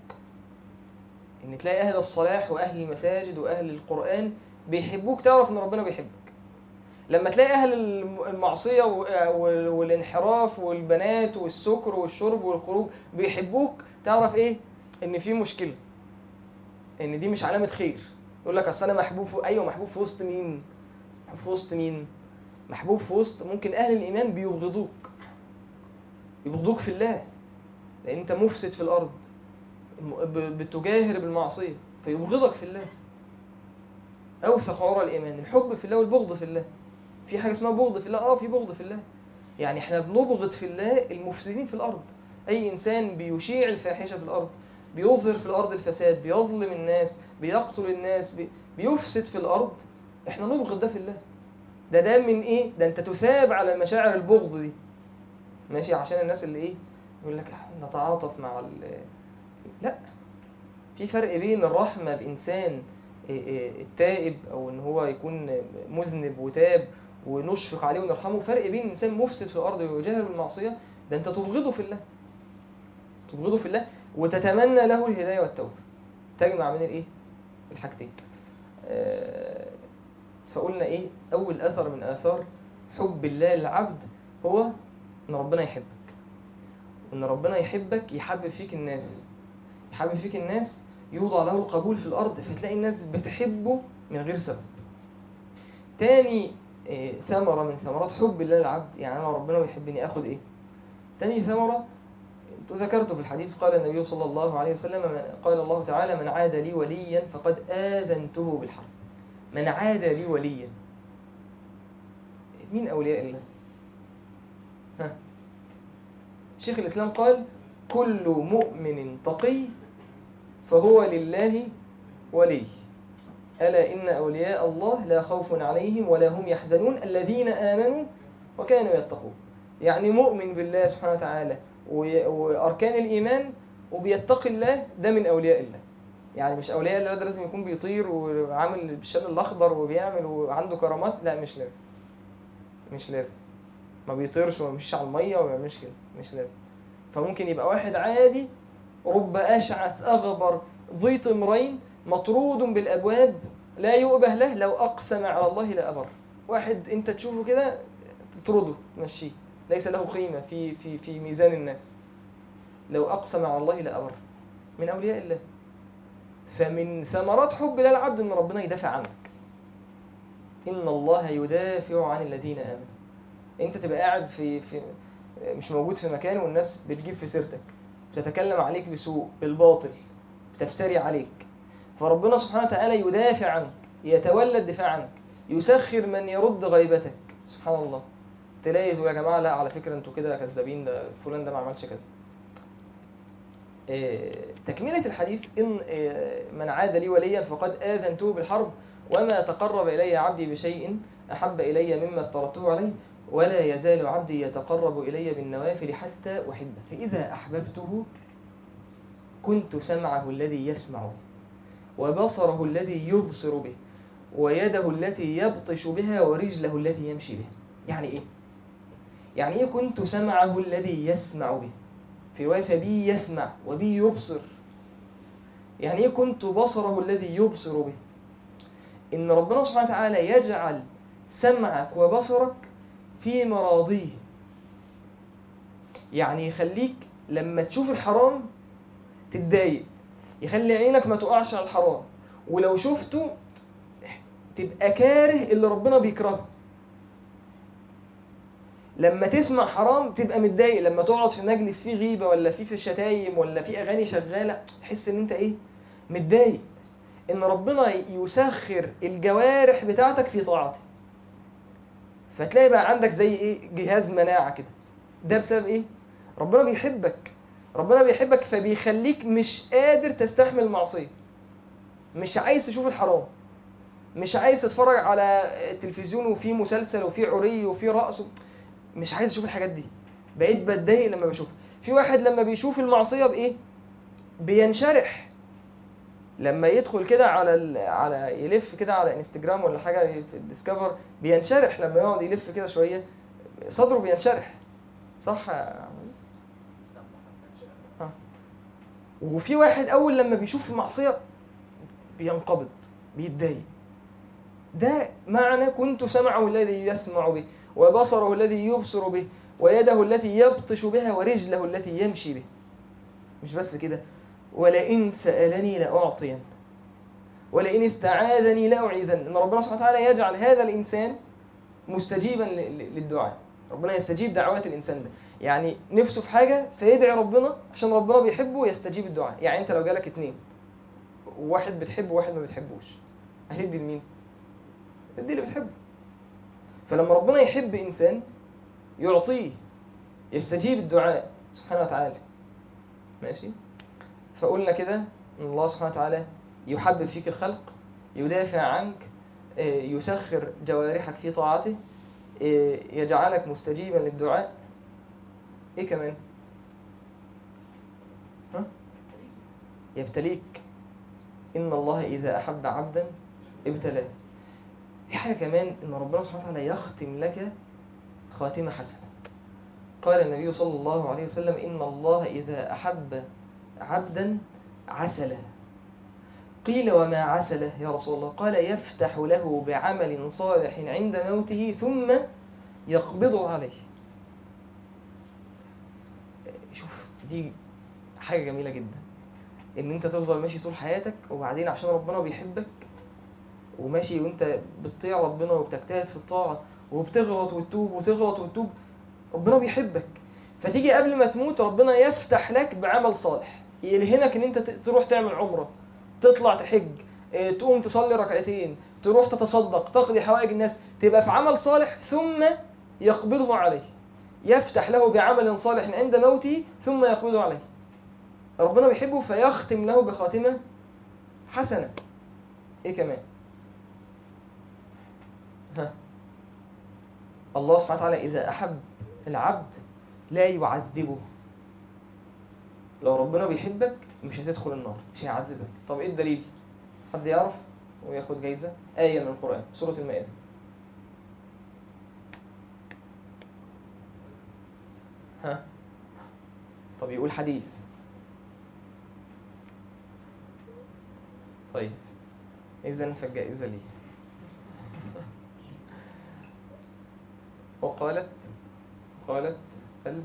إن تلاقي أهل الصلاح وأهل المساجد وأهل القرآن بيحبوك تعرف إن ربنا بيحبك لما تلاقي أهل الم- المعصية و- وال- والانحراف والبنات والسكر والشرب والخروج بيحبوك تعرف إيه إن في مشكلة إن دي مش علامة خير يقول لك أصل أنا محبوب في أيوه محبوب في وسط مين؟ محبوب في وسط مين؟ محبوب في وسط ممكن أهل الإيمان بيبغضوك يبغضوك في الله لأن أنت مفسد في الأرض م- ب- بتجاهر بالمعصية فيبغضك في الله أوثق عرى الإيمان الحب في الله والبغض في الله في حاجة اسمها بغض في الله اه في بغض في الله يعني احنا بنبغض في الله المفسدين في الأرض أي إنسان بيشيع الفاحشة في الأرض بيظهر في الأرض الفساد بيظلم الناس بيقتل الناس بي بيفسد في الأرض احنا نبغض ده في الله ده ده من ايه ده انت تثاب على مشاعر البغض دي ماشي عشان الناس اللي ايه يقول لك نتعاطف مع ال لا في فرق بين الرحمة بإنسان إيه إيه التائب أو إن هو يكون مذنب وتاب ونشفق عليه ونرحمه فرق بين إنسان مفسد في الأرض ويجاهر بالمعصية ده أنت تبغضه في الله تبغضه في الله وتتمنى له الهداية والتوبة تجمع من الإيه؟ الحاجتين آه، فقلنا إيه أول أثر من آثار حب الله للعبد هو إن ربنا يحبك وإن ربنا يحبك يحبب فيك الناس يحبب فيك الناس يوضع له القبول في الأرض فتلاقي الناس بتحبه من غير سبب تاني آه، ثمرة من ثمرات حب الله للعبد يعني أنا ربنا بيحبني أخد إيه تاني ثمرة ذكرت في الحديث قال النبي صلى الله عليه وسلم قال الله تعالى من عاد لي وليا فقد آذنته بالحرب من عاد لي وليا مين أولياء الله ها شيخ الإسلام قال كل مؤمن تقي فهو لله ولي ألا إن أولياء الله لا خوف عليهم ولا هم يحزنون الذين آمنوا وكانوا يتقون يعني مؤمن بالله سبحانه وتعالى و- وأركان الإيمان وبيتقي الله ده من أولياء الله يعني مش أولياء الله ده لازم يكون بيطير وعامل بالشال الأخضر وبيعمل وعنده كرامات لا مش لازم مش لازم ما بيطيرش وما بيمشيش على المية وما بيعملش كده مش لازم فممكن يبقى واحد عادي رب أشعث أغبر ذي طمرين مطرود بالأبواب لا يؤبه له لو أقسم على الله لأبر واحد أنت تشوفه كده تطرده تمشيه ليس له قيمة في في في ميزان الناس لو أقسم على الله لأبر من أولياء الله فمن ثمرات حب الله العبد أن ربنا يدافع عنك إن الله يدافع عن الذين آمنوا أنت تبقى قاعد في في مش موجود في مكان والناس بتجيب في سيرتك بتتكلم عليك بسوء بالباطل بتفتري عليك فربنا سبحانه وتعالى يدافع عنك يتولى الدفاع عنك يسخر من يرد غيبتك سبحان الله تلاقي يقول يا جماعه لا على فكره انتوا كده كذابين ده فلان ده ما عملش كذا إيه، تكملة الحديث إن إيه، من عاد لي وليا فقد آذنته بالحرب وما تقرب إلي عبدي بشيء أحب إلي مما افترضته عليه ولا يزال عبدي يتقرب إلي بالنوافل حتى أحبه فإذا أحببته كنت سمعه الذي يسمع به وبصره الذي يبصر به ويده التي يبطش بها ورجله التي يمشي بها يعني إيه؟ يعني إيه كنت سمعه الذي يسمع به في رواية فبي يسمع وبي يبصر يعني إيه كنت بصره الذي يبصر به إن ربنا سبحانه وتعالى يجعل سمعك وبصرك في مراضيه يعني يخليك لما تشوف الحرام تتضايق يخلي عينك ما تقعش على الحرام ولو شفته تبقى كاره اللي ربنا بيكرهه لما تسمع حرام تبقى متضايق لما تقعد في مجلس فيه غيبة ولا فيه في شتايم ولا فيه أغاني شغالة تحس إن أنت إيه متضايق إن ربنا يسخر الجوارح بتاعتك في طاعته فتلاقي بقى عندك زي إيه جهاز مناعة كده ده بسبب إيه ربنا بيحبك ربنا بيحبك فبيخليك مش قادر تستحمل المعصية مش عايز تشوف الحرام مش عايز تتفرج على التلفزيون وفيه مسلسل وفيه عري وفيه رقص مش عايز اشوف الحاجات دي بقيت بتضايق لما بشوفها في واحد لما بيشوف المعصية بايه بينشرح لما يدخل كده على ال... على يلف كده على انستجرام ولا حاجه في الديسكفر بينشرح لما يقعد يلف كده شويه صدره بينشرح صح يا عم؟ آه. وفي واحد اول لما بيشوف المعصيه بينقبض بيتضايق ده معنى كنت سمعه الذي يسمع به وبصره الذي يبصر به ويده التي يبطش بها ورجله التي يمشي به مش بس كده ولئن سألني لأعطين ولئن استعاذني لأعيذن إن ربنا سبحانه وتعالى يجعل هذا الإنسان مستجيبا ل- ل- للدعاء ربنا يستجيب دعوات الإنسان ده يعني نفسه في حاجة فيدعي ربنا عشان ربنا بيحبه يستجيب الدعاء يعني أنت لو جالك اتنين واحد بتحبه وواحد ما بتحبوش هتدي لمين؟ تدي اللي بتحبه فلما ربنا يحب إنسان يعطيه يستجيب الدعاء سبحانه وتعالى ماشي فقلنا كده ان الله سبحانه وتعالى يحبب فيك الخلق يدافع عنك آه، يسخر جوارحك في طاعته آه، يجعلك مستجيبا للدعاء ايه كمان ها يبتليك ان الله اذا احب عبدا ابتلاه في حاجه كمان ان ربنا سبحانه وتعالى يختم لك خاتمه حسنه قال النبي صلى الله عليه وسلم إن الله إذا أحب عبدا عسله قيل وما عسله يا رسول الله قال يفتح له بعمل صالح عند موته ثم يقبضه عليه شوف دي حاجة جميلة جدا ان انت تفضل ماشي طول حياتك وبعدين عشان ربنا بيحبك وماشي وانت بتطيع ربنا وبتجتهد في الطاعة وبتغلط وتتوب وتغلط وتتوب ربنا بيحبك فتيجي قبل ما تموت ربنا يفتح لك بعمل صالح يلهمك ان انت ت- تروح تعمل عمرة تطلع تحج اه، تقوم تصلي ركعتين تروح تتصدق تقضي حوائج الناس تبقى في عمل صالح ثم يقبضه عليه يفتح له بعمل صالح عند موته ثم يقبضه عليه ربنا بيحبه فيختم له بخاتمة حسنة ايه كمان ها الله سبحانه وتعالى إذا أحب العبد لا يعذبه لو ربنا بيحبك مش هتدخل النار مش هيعذبك طب ايه الدليل حد يعرف وياخد جايزة آية من القرآن سورة المائدة ها طب يقول حديث طيب إذا فالجائزة لي وقالت قالت ال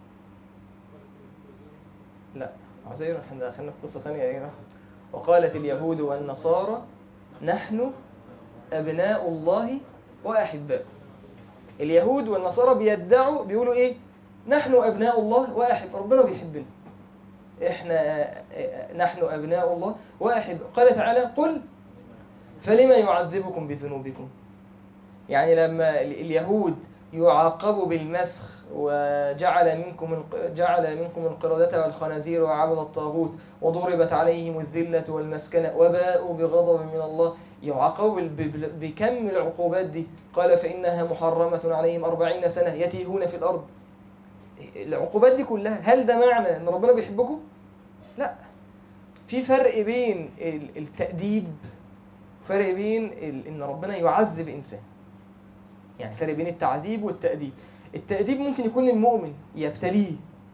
لا عزير احنا دخلنا في قصة ثانية ايه وقالت اليهود والنصارى نحن أبناء الله وأحباؤه اليهود والنصارى بيدعوا بيقولوا ايه نحن أبناء الله وأحب ربنا بيحبنا احنا نحن أبناء الله وأحب قال تعالى قل فلما يعذبكم بذنوبكم يعني لما ال- اليهود يعاقبوا بالمسخ وجعل منكم الق- جعل منكم القردة والخنازير وعبد الطاغوت وضربت عليهم الذلة والمسكنة وباءوا بغضب من الله يعاقبوا بال- بال- بكم العقوبات دي قال فإنها محرمة عليهم أربعين سنة يتيهون في الأرض العقوبات دي كلها هل ده معنى ان ربنا بيحبكم لا في فرق بين ال- التأديب فرق بين ال- ان ربنا يعذب انسان يعني فرق بين التعذيب والتأديب التأديب ممكن يكون المؤمن يبتليه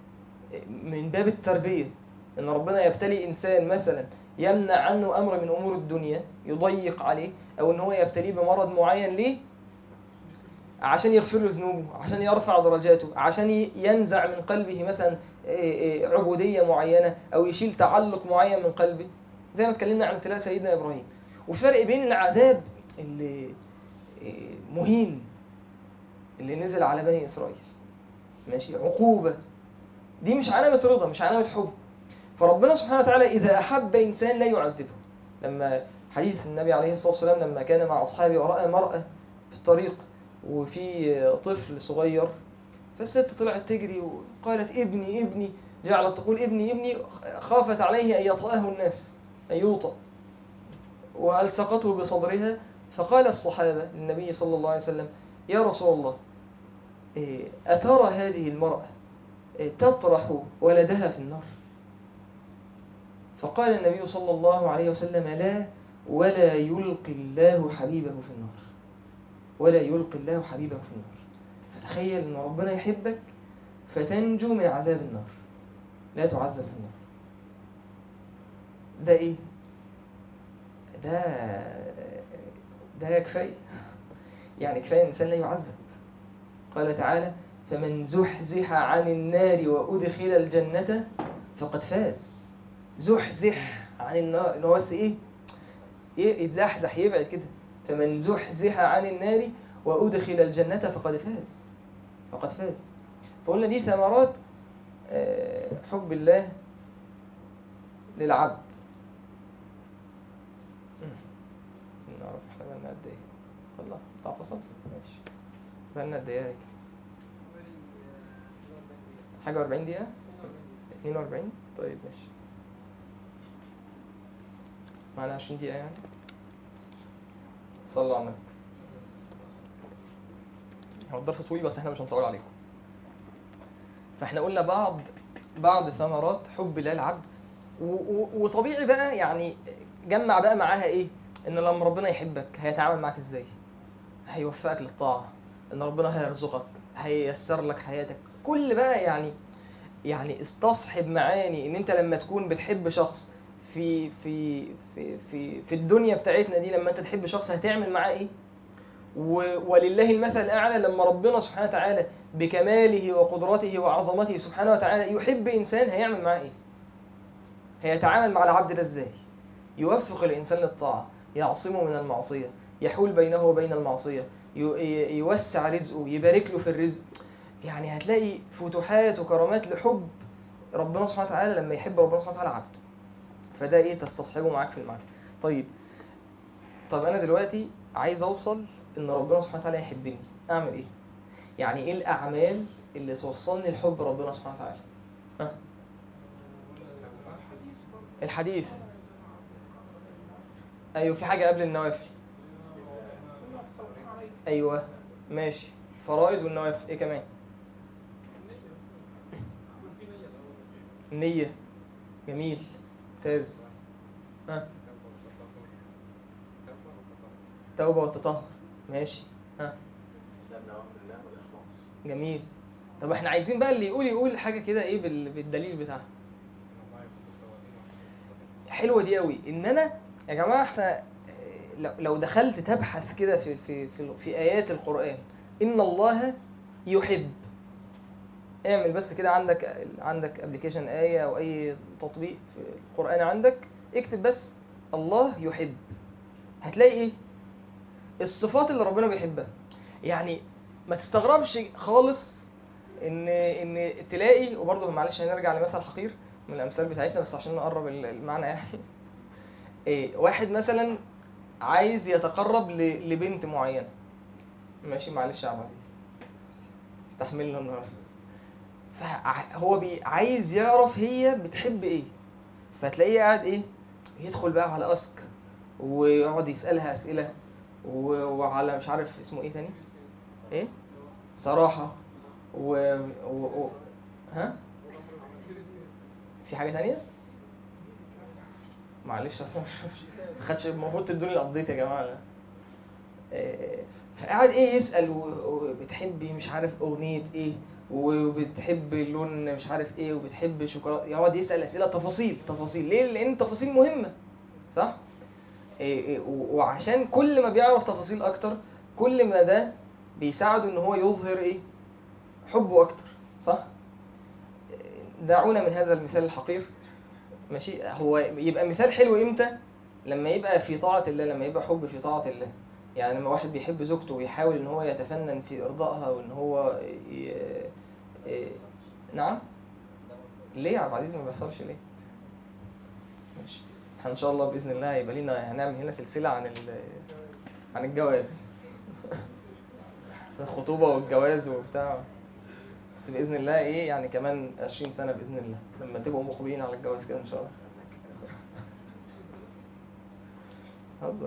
من باب التربية ان ربنا يبتلي انسان مثلا يمنع عنه امر من امور الدنيا يضيق عليه او ان هو يبتليه بمرض معين ليه عشان يغفر له ذنوبه عشان يرفع درجاته عشان ي- ينزع من قلبه مثلا إيه إيه عبودية معينة أو يشيل تعلق معين من قلبه زي ما اتكلمنا عن ابتلاء سيدنا إبراهيم وفرق بين العذاب اللي إيه مهين اللي نزل على بني إسرائيل ماشي عقوبة دي مش علامة رضا مش علامة حب فربنا سبحانه وتعالى إذا أحب إنسان لا يعذبه لما حديث النبي عليه الصلاة والسلام لما كان مع أصحابه ورأى مرأة في الطريق وفي طفل صغير فالست طلعت تجري وقالت ابني ابني جعلت تقول ابني ابني خافت عليه أن يطأه الناس أن يوطأ وألصقته بصدرها فقال الصحابة للنبي صلى الله عليه وسلم يا رسول الله إيه، أترى هذه المرأة إيه، تطرح ولدها في النار فقال النبي صلى الله عليه وسلم لا ولا يلقي الله حبيبه في النار ولا يلقي الله حبيبه في النار فتخيل ان ربنا يحبك فتنجو من عذاب النار لا تعذب في النار ده ايه ده ده كفايه يعني كفايه الانسان لا يعذب قال تعالى فمن زحزح عن النار وادخل الجنه فقد فاز زحزح عن النار ان هو بس ايه ايه يتزحزح يبعد كده فمن زحزح عن النار وادخل الجنه فقد فاز فقد فاز فقلنا دي ثمرات آه، حب الله للعبد مم. نعرف احنا بقالنا قد ايه خلاص بتاع فصل ماشي بقالنا قد ايه هيك حاجة 40 دقيقة 42 طيب ماشي معنا 20 دقيقة يعني صلوا على النبي هو الدرس طويل بس احنا مش هنطول عليكم فاحنا قلنا بعض بعض ثمرات حب الله العبد و- و- وطبيعي بقى يعني جمع بقى معاها ايه ان لما ربنا يحبك هيتعامل معاك ازاي هيوفقك للطاعة ان ربنا هيرزقك هييسر لك حياتك كل بقى يعني يعني استصحب معاني ان انت لما تكون بتحب شخص في في في في في الدنيا بتاعتنا دي لما انت تحب شخص هتعمل معاه ايه و- ولله المثل الاعلى لما ربنا سبحانه وتعالى بكماله وقدرته وعظمته سبحانه وتعالى يحب انسان هيعمل معاه ايه هيتعامل مع العبد ده ازاي يوفق الانسان للطاعه يعصمه من المعصيه يحول بينه وبين المعصيه ي- ي- يوسع رزقه يبارك له في الرزق يعني هتلاقي فتوحات وكرامات لحب ربنا سبحانه وتعالى لما يحب ربنا سبحانه وتعالى عبد فده ايه تستصحبه معاك في المعنى طيب طب انا دلوقتي عايز اوصل ان ربنا سبحانه وتعالى يحبني اعمل ايه يعني ايه الاعمال اللي توصلني لحب ربنا سبحانه وتعالى ها الحديث ايوه في حاجه قبل النوافل ايوه ماشي فرائض والنوافل ايه كمان النية جميل ممتاز ها توبة والتطهر ماشي ها جميل طب احنا عايزين بقى اللي يقول يقول حاجة كده ايه بال- بالدليل بتاعها حلوة دي قوي ان انا يا جماعة احنا اه، لو- لو دخلت تبحث كده في في في, في ايات القرآن ان الله يحب اعمل بس كده عندك عندك ابلكيشن آية او اي تطبيق في القرآن عندك اكتب بس الله يحب هتلاقي ايه الصفات اللي ربنا بيحبها يعني ما تستغربش خالص ان ان تلاقي وبرضه معلش هنرجع لمثل حقير من الامثال بتاعتنا بس عشان نقرب ال- المعنى يعني إيه واحد مثلا عايز يتقرب ل- لبنت معينه ماشي معلش يا عمر استحملنا النهارده فهو بي عايز يعرف هي بتحب ايه فتلاقيه قاعد ايه يدخل بقى على اسك ويقعد يسالها اسئله و- وعلى مش عارف اسمه ايه تاني ايه صراحه و... و... و... ها في حاجه تانية معلش أصل أنا مش- ما خدش المفروض تدوني الابديت يا جماعه إيه، فقعد ايه يسال و- وبتحبي مش عارف اغنيه ايه وبتحب لون مش عارف ايه وبتحب شوكولاته يقعد يسال اسئله تفاصيل تفاصيل ليه لان التفاصيل مهمه صح إيه إيه و- وعشان كل ما بيعرف تفاصيل اكتر كل ما ده بيساعده ان هو يظهر ايه حبه اكتر صح إيه، دعونا من هذا المثال الحقير ماشي هو يبقى مثال حلو امتى لما يبقى في طاعة الله لما يبقى حب في طاعة الله يعني لما واحد بيحب زوجته ويحاول ان هو يتفنن في ارضائها وان هو ي... ي... نعم ليه يا عبد العزيز ما بيحصلش ليه ماشي احنا ان شاء الله باذن الله هيبقى لينا هنعمل هنا سلسله عن ال... عن الجواز الخطوبه والجواز وبتاع بس باذن الله ايه يعني كمان 20 سنه باذن الله لما تبقوا مقبلين على الجواز كده ان شاء الله هزر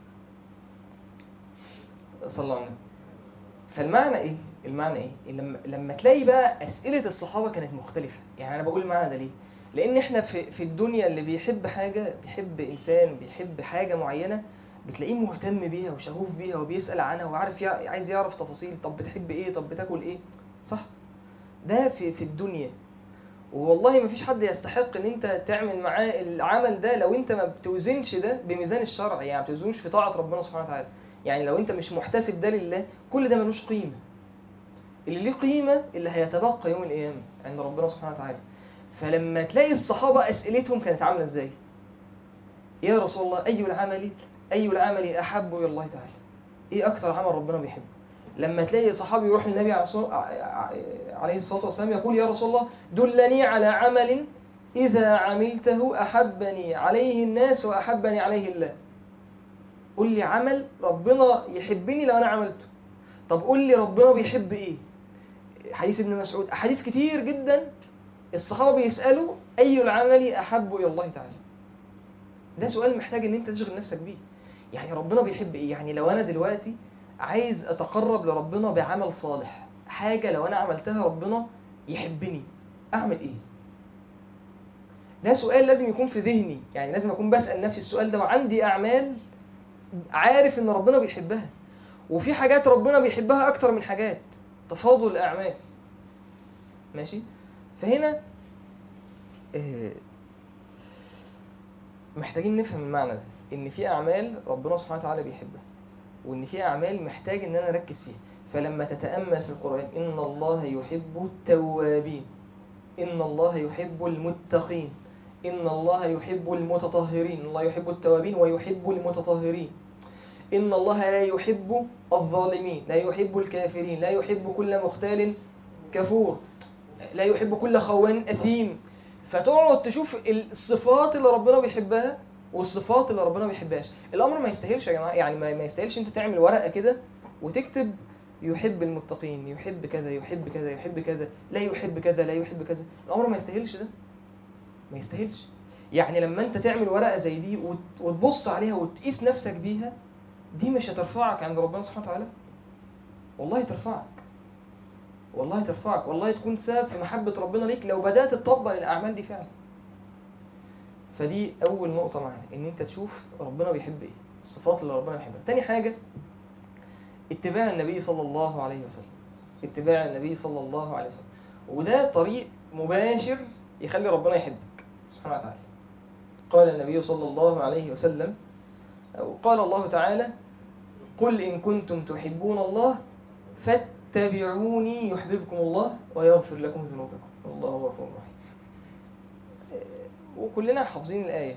صلى الله عليه وسلم فالمعنى ايه المعنى ايه لما لما تلاقي بقى اسئله الصحابه كانت مختلفه يعني انا بقول المعنى ده ليه لان احنا في في الدنيا اللي بيحب حاجه بيحب انسان بيحب حاجه معينه بتلاقيه مهتم بيها وشغوف بيها وبيسال عنها وعارف يع- عايز يعرف تفاصيل طب بتحب ايه طب بتاكل ايه صح ده في في الدنيا والله ما فيش حد يستحق ان انت تعمل معاه العمل ده لو انت ما بتوزنش ده بميزان الشرع يعني ما بتوزنوش في طاعه ربنا سبحانه وتعالى يعني لو انت مش محتسب ده لله كل ده ملوش قيمه اللي ليه قيمه اللي هيتبقى يوم القيامه عند ربنا سبحانه وتعالى فلما تلاقي الصحابه اسئلتهم كانت عامله ازاي يا رسول الله اي العمل اي العمل احب الى الله تعالى ايه اكثر عمل ربنا بيحبه لما تلاقي صحابي يروح للنبي عليه الصلاة- عليه الصلاه والسلام يقول يا رسول الله دلني على عمل اذا عملته احبني عليه الناس واحبني عليه الله قول لي عمل ربنا يحبني لو انا عملته طب قول لي ربنا بيحب ايه حديث ابن مسعود احاديث كتير جدا الصحابه بيسالوا اي العمل احب الى الله تعالى ده سؤال محتاج ان انت تشغل نفسك بيه يعني ربنا بيحب ايه يعني لو انا دلوقتي عايز اتقرب لربنا بعمل صالح حاجه لو انا عملتها ربنا يحبني اعمل ايه ده سؤال لازم يكون في ذهني يعني لازم اكون بسال نفسي السؤال ده وعندي اعمال عارف ان ربنا بيحبها وفي حاجات ربنا بيحبها اكتر من حاجات تفاضل الاعمال ماشي فهنا آه، محتاجين نفهم المعنى ده ان في اعمال ربنا سبحانه وتعالى بيحبها وان في اعمال محتاج ان انا اركز فيها فلما تتامل في القران ان الله يحب التوابين ان الله يحب المتقين ان الله يحب المتطهرين الله يحب التوابين ويحب المتطهرين إن الله لا يحب الظالمين لا يحب الكافرين لا يحب كل مختال كفور لا يحب كل خوان أثيم فتقعد تشوف الصفات اللي ربنا بيحبها والصفات اللي ربنا ما بيحبهاش الأمر ما يستاهلش يا جماعة يعني ما ما يستاهلش أنت تعمل ورقة كده وتكتب يحب المتقين يحب كذا يحب كذا يحب كذا لا يحب كذا لا يحب كذا الأمر ما يستاهلش ده ما يستاهلش يعني لما انت تعمل ورقة زي دي وت- وتبص عليها وتقيس نفسك بيها دي مش هترفعك عند ربنا سبحانه وتعالى والله ترفعك والله ترفعك والله تكون سبب في محبة ربنا ليك لو بدأت تطبق الأعمال دي فعلا فدي أول نقطة معانا إن أنت تشوف ربنا بيحب إيه الصفات اللي ربنا بيحبها تاني حاجة اتباع النبي صلى الله عليه وسلم اتباع النبي صلى الله عليه وسلم وده طريق مباشر يخلي ربنا يحبك سبحانه وتعالى قال النبي صلى الله عليه وسلم أو قال الله تعالى قل إن كنتم تحبون الله فاتبعوني يحببكم الله ويغفر لكم ذنوبكم والله غفور رحيم آه، وكلنا حافظين الآية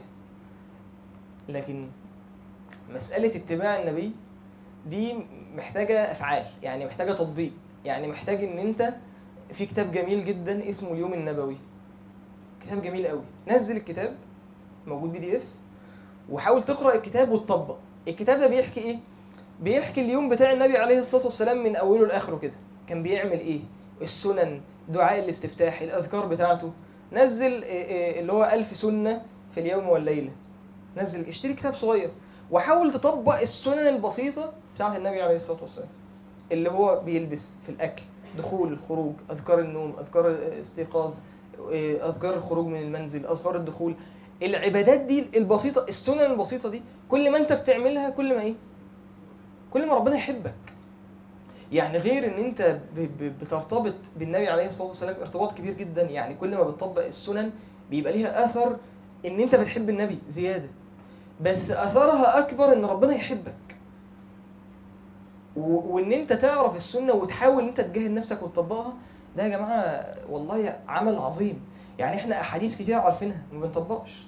لكن مسألة اتباع النبي دي محتاجة أفعال يعني محتاجة تطبيق يعني محتاج إن أنت في كتاب جميل جدا اسمه اليوم النبوي كتاب جميل قوي نزل الكتاب موجود بي دي اف وحاول تقرا الكتاب وتطبق الكتاب ده بيحكي ايه بيحكي اليوم بتاع النبي عليه الصلاه والسلام من اوله لاخره كده كان بيعمل ايه السنن دعاء الاستفتاح الاذكار بتاعته نزل إيه إيه اللي هو ألف سنه في اليوم والليله نزل اشتري كتاب صغير وحاول تطبق السنن البسيطه بتاعت النبي عليه الصلاه والسلام اللي هو بيلبس في الاكل دخول الخروج اذكار النوم اذكار الاستيقاظ إيه، اذكار الخروج من المنزل اذكار الدخول العبادات دي البسيطه السنن البسيطه دي كل ما انت بتعملها كل ما ايه كل ما ربنا يحبك يعني غير ان انت ب- ب- بترتبط بالنبي عليه الصلاه والسلام ارتباط كبير جدا يعني كل ما بتطبق السنن بيبقى ليها اثر ان انت بتحب النبي زياده بس اثرها اكبر ان ربنا يحبك و- وان انت تعرف السنه وتحاول ان انت تجاهد نفسك وتطبقها ده يا جماعه والله عمل عظيم يعني احنا احاديث كتير عارفينها ما بنطبقش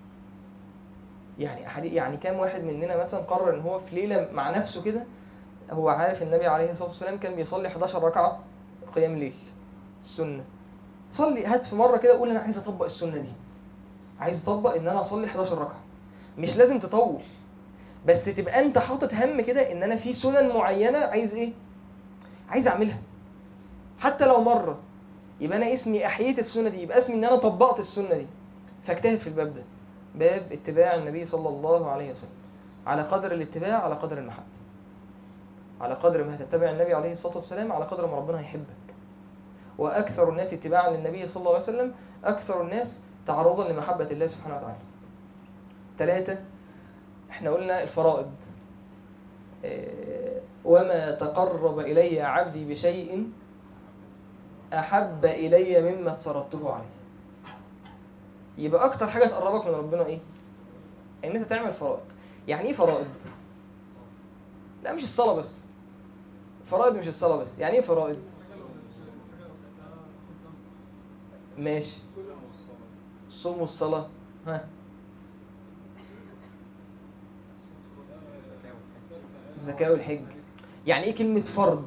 يعني أحاديث يعني كام واحد مننا مثلا قرر ان هو في ليله مع نفسه كده هو عارف النبي عليه الصلاه والسلام كان بيصلي 11 ركعه قيام ليل السنه صلي هات في مره كده قول انا عايز اطبق السنه دي عايز اطبق ان انا اصلي 11 ركعه مش لازم تطول بس تبقى انت حاطط هم كده ان انا في سنن معينه عايز ايه عايز اعملها حتى لو مره يبقى انا اسمي احييت السنه دي يبقى اسمي ان انا طبقت السنه دي فاجتهد في الباب ده باب اتباع النبي صلى الله عليه وسلم على قدر الاتباع على قدر المحبه على قدر ما هتتبع النبي عليه الصلاه والسلام على قدر ما ربنا يحبك واكثر الناس اتباعا للنبي صلى الله عليه وسلم اكثر الناس تعرضا لمحبة الله سبحانه وتعالى ثلاثة احنا قلنا الفرائض إيه، وما تقرب إلي عبدي بشيء أحب إلي مما افترضته عليه يبقى أكتر حاجة تقربك من ربنا إيه؟ إن أنت تعمل فرائض يعني إيه فرائض؟ لا مش الصلاة بس فرائض مش الصلاة بس يعني إيه فرائض؟ ماشي الصوم والصلاة ها الزكاة والحج يعني ايه كلمة فرض؟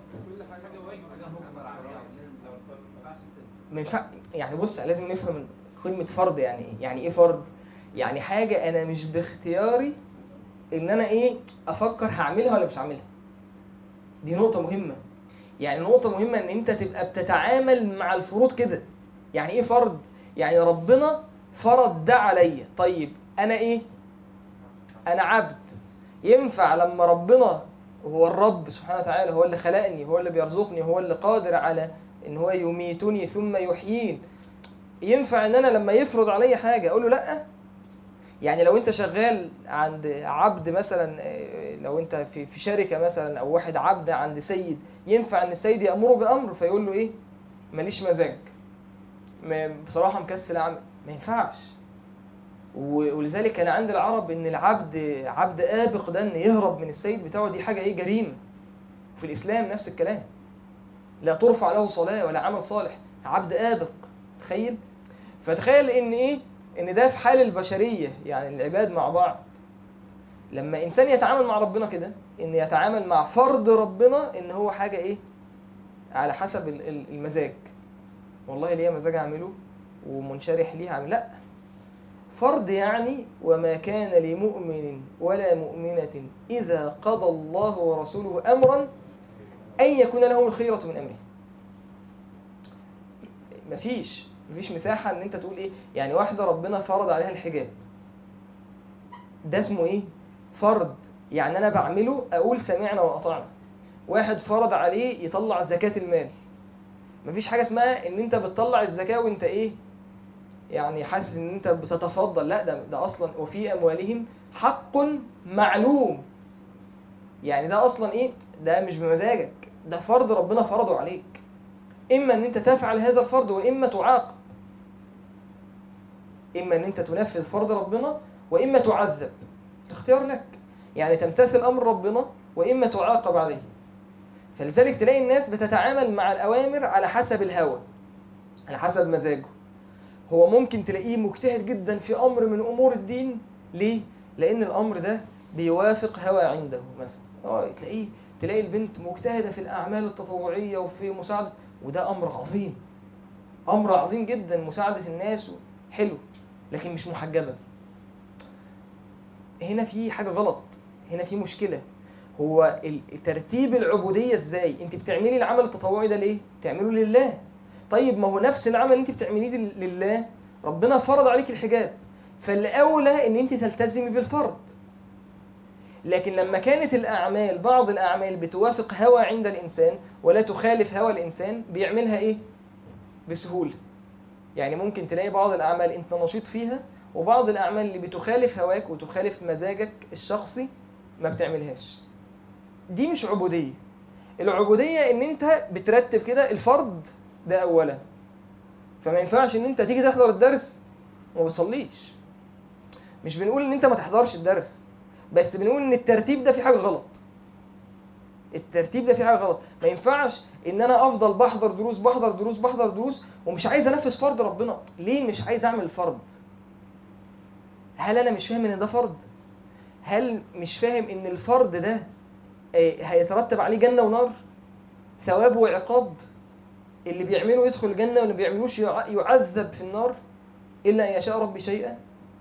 ما ينفع يعني بص لازم نفهم كلمة فرض يعني ايه؟ يعني ايه فرض؟ يعني حاجة أنا مش باختياري إن أنا إيه أفكر هعملها ولا مش هعملها. دي نقطة مهمة. يعني نقطة مهمة إن أنت تبقى بتتعامل مع الفروض كده. يعني إيه فرض؟ يعني ربنا فرض ده عليا، طيب أنا إيه؟ أنا عبد. ينفع لما ربنا هو الرب سبحانه وتعالى هو اللي خلقني هو اللي بيرزقني هو اللي قادر على ان هو يميتني ثم يحيين ينفع ان انا لما يفرض عليا حاجه اقول له لا يعني لو انت شغال عند عبد مثلا آه، لو انت في في شركه مثلا او واحد عبد عند سيد ينفع ان السيد يامره بامر فيقول له ايه ماليش مزاج ما- بصراحه مكسل اعمل ما ينفعش و- ولذلك كان عند العرب ان العبد عبد ابق ده ان يهرب من السيد بتاعه دي حاجه ايه جريمه في الاسلام نفس الكلام لا ترفع له صلاه ولا عمل صالح عبد ابق تخيل فتخيل ان ايه ان ده في حال البشريه يعني العباد مع بعض لما انسان يتعامل مع ربنا كده ان يتعامل مع فرض ربنا ان هو حاجه ايه على حسب ال- ال- المزاج والله ليا مزاج اعمله ومنشرح ليه اعمل لا فرض يعني وما كان لمؤمن ولا مؤمنة إذا قضى الله ورسوله أمرا أن يكون لهم الخيرة من أمره مفيش مفيش مساحة إن أنت تقول إيه يعني واحدة ربنا فرض عليها الحجاب ده اسمه إيه فرض يعني أنا بعمله أقول سمعنا وأطعنا واحد فرض عليه يطلع زكاة المال مفيش حاجة اسمها إن أنت بتطلع الزكاة وأنت إيه يعني حاسس ان انت بتتفضل لا ده ده اصلا وفي اموالهم حق معلوم يعني ده اصلا ايه ده مش بمزاجك ده فرض ربنا فرضه عليك اما ان انت تفعل هذا الفرض واما تعاقب اما ان انت تنفذ فرض ربنا واما تعذب اختيار لك يعني تمتثل امر ربنا واما تعاقب عليه فلذلك تلاقي الناس بتتعامل مع الاوامر على حسب الهوى على حسب مزاجه هو ممكن تلاقيه مجتهد جدا في امر من امور الدين ليه لان الامر ده بيوافق هوى عنده مثلا اه تلاقيه تلاقي البنت مجتهده في الاعمال التطوعيه وفي مساعده وده امر عظيم امر عظيم جدا مساعده الناس حلو لكن مش محجبه هنا في حاجه غلط هنا في مشكله هو ال- ترتيب العبوديه ازاي انت بتعملي العمل التطوعي ده ليه تعمله لله طيب ما هو نفس العمل اللي انت بتعمليه لل- لله ربنا فرض عليك الحجاب فالاولى ان انت تلتزمي بالفرض لكن لما كانت الاعمال بعض الاعمال بتوافق هوى عند الانسان ولا تخالف هوى الانسان بيعملها ايه بسهوله يعني ممكن تلاقي بعض الاعمال انت نشيط فيها وبعض الاعمال اللي بتخالف هواك وتخالف مزاجك الشخصي ما بتعملهاش دي مش عبوديه العبوديه ان انت بترتب كده الفرض ده اولا فما ينفعش ان انت تيجي تحضر الدرس وما بتصليش مش بنقول ان انت ما تحضرش الدرس بس بنقول ان الترتيب ده فيه حاجه غلط الترتيب ده فيه حاجه غلط ما ينفعش ان انا افضل بحضر دروس بحضر دروس بحضر دروس ومش عايز انفذ فرض ربنا ليه مش عايز اعمل الفرض هل انا مش فاهم ان ده فرض هل مش فاهم ان الفرض ده آه، هيترتب عليه جنه ونار ثواب وعقاب اللي بيعمله يدخل الجنة واللي بيعملوش يع- يعذب في النار إلا أن يشاء ربي شيئا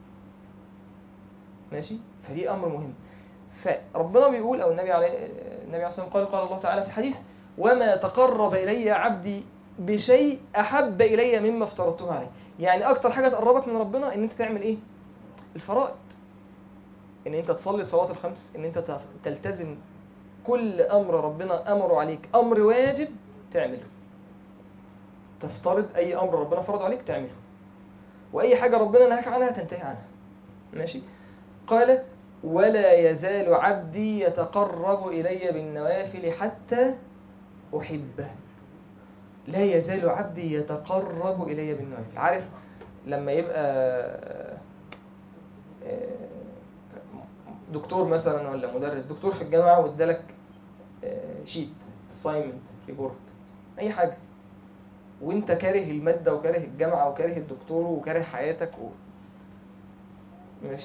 ماشي فدي أمر مهم فربنا بيقول أو النبي عليه النبي عليه الصلاة والسلام قال قال الله تعالى في الحديث وما تقرب إلي عبدي بشيء أحب إلي مما افترضته عليه يعني أكتر حاجة تقربك من ربنا إن أنت تعمل إيه الفرائض إن أنت تصلي الصلوات الخمس إن أنت تف- تلتزم كل أمر ربنا أمره عليك أمر واجب تعمله تفترض اي امر ربنا فرض عليك تعمله واي حاجه ربنا نهاك عنها تنتهي عنها ماشي قال ولا يزال عبدي يتقرب الي بالنوافل حتى احبه لا يزال عبدي يتقرب الي بالنوافل عارف لما يبقى آه، دكتور مثلا ولا مدرس دكتور في الجامعه وادالك آه، شيت اساينمنت ريبورت اي حاجه وانت كاره الماده وكاره الجامعه وكاره الدكتور وكاره حياتك و... ماشي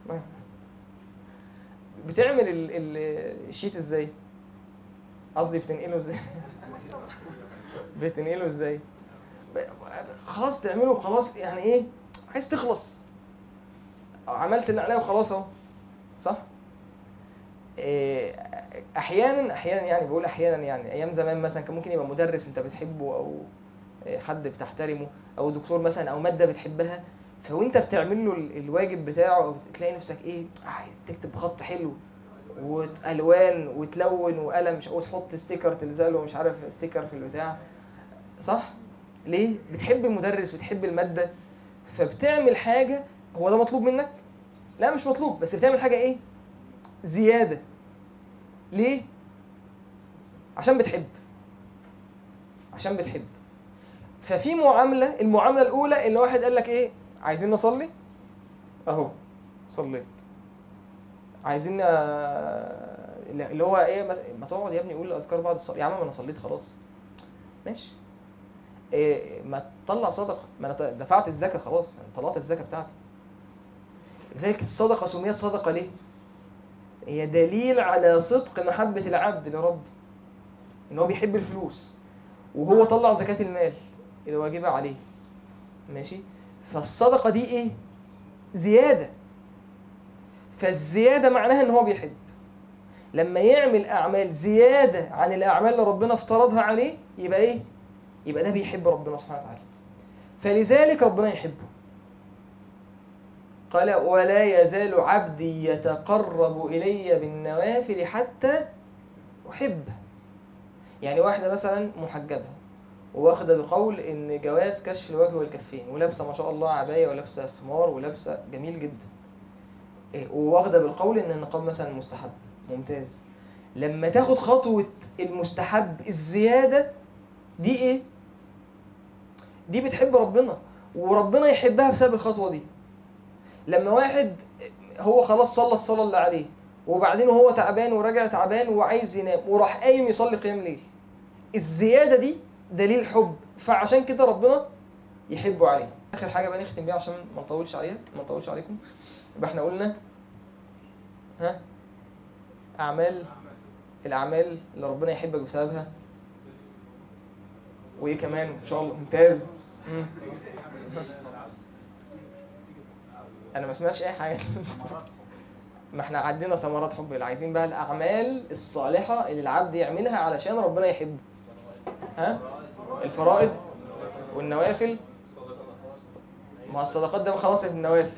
بتعمل ال... ال... الشيت ازاي قصدي بتنقله ازاي بتنقله ازاي ب- خلاص تعمله وخلاص يعني ايه عايز تخلص عملت اللي عليا وخلاص اهو صح إيه، احيانا احيانا يعني بقول احيانا يعني ايام زمان مثلا كان ممكن يبقى مدرس انت بتحبه او إيه، حد بتحترمه او دكتور مثلا او ماده بتحبها فوانت بتعمل له ال- الواجب بتاعه او تلاقي نفسك ايه عايز تكتب خط حلو والوان وتلون وقلم مش وتحط ستيكر تلزق له مش عارف ستيكر في البتاع صح ليه بتحب المدرس بتحب الماده فبتعمل حاجه هو ده مطلوب منك لا مش مطلوب بس بتعمل حاجه ايه زياده ليه عشان بتحب عشان بتحب ففي معامله المعامله الاولى اللي واحد قال لك ايه عايزين نصلي اهو صليت عايزين آه، اللي هو ايه ما- ما تقعد يا ابني قول الاذكار بعد الصلاه يا عم ما انا صليت خلاص ماشي إيه ما تطلع صدقه ما انا ط- دفعت الزكاه خلاص أنا طلعت الزكاه بتاعتي لذلك الصدقه سميت صدقه ليه هي دليل على صدق محبه العبد لرب ان هو بيحب الفلوس وهو طلع زكاه المال اللي واجبه عليه ماشي فالصدقه دي ايه زياده فالزياده معناها ان هو بيحب لما يعمل اعمال زياده عن الاعمال اللي ربنا افترضها عليه يبقى ايه يبقى ده بيحب ربنا سبحانه وتعالى فلذلك ربنا يحبه قال ولا يزال عبدي يتقرب الي بالنوافل حتى احبه يعني واحده مثلا محجبه واخده بقول ان جواز كشف الوجه والكفين ولابسه ما شاء الله عبايه ولابسه خمار ولابسه جميل جدا إيه، وواخده بالقول ان النقاب مثلا مستحب ممتاز لما تاخد خطوه المستحب الزياده دي ايه دي بتحب ربنا وربنا يحبها بسبب الخطوه دي لما واحد هو خلاص صلى الصلاه اللي عليه وبعدين وهو تعبان وراجع تعبان وعايز ينام وراح قايم يصلي قيام ليل الزياده دي دليل حب فعشان كده ربنا يحبه عليه اخر حاجه بقى نختم بيها عشان ما نطولش عليها ما نطولش عليكم يبقى احنا قلنا ها اعمال الاعمال اللي ربنا يحبك بسببها وايه كمان ان شاء الله ممتاز مم. انا ما سمعتش اي حاجه ما احنا عدينا ثمرات حب الله عايزين بقى الاعمال الصالحه اللي العبد يعملها علشان ربنا يحبه ها الفرائض والنوافل ما الصدقات ده خلاص النوافل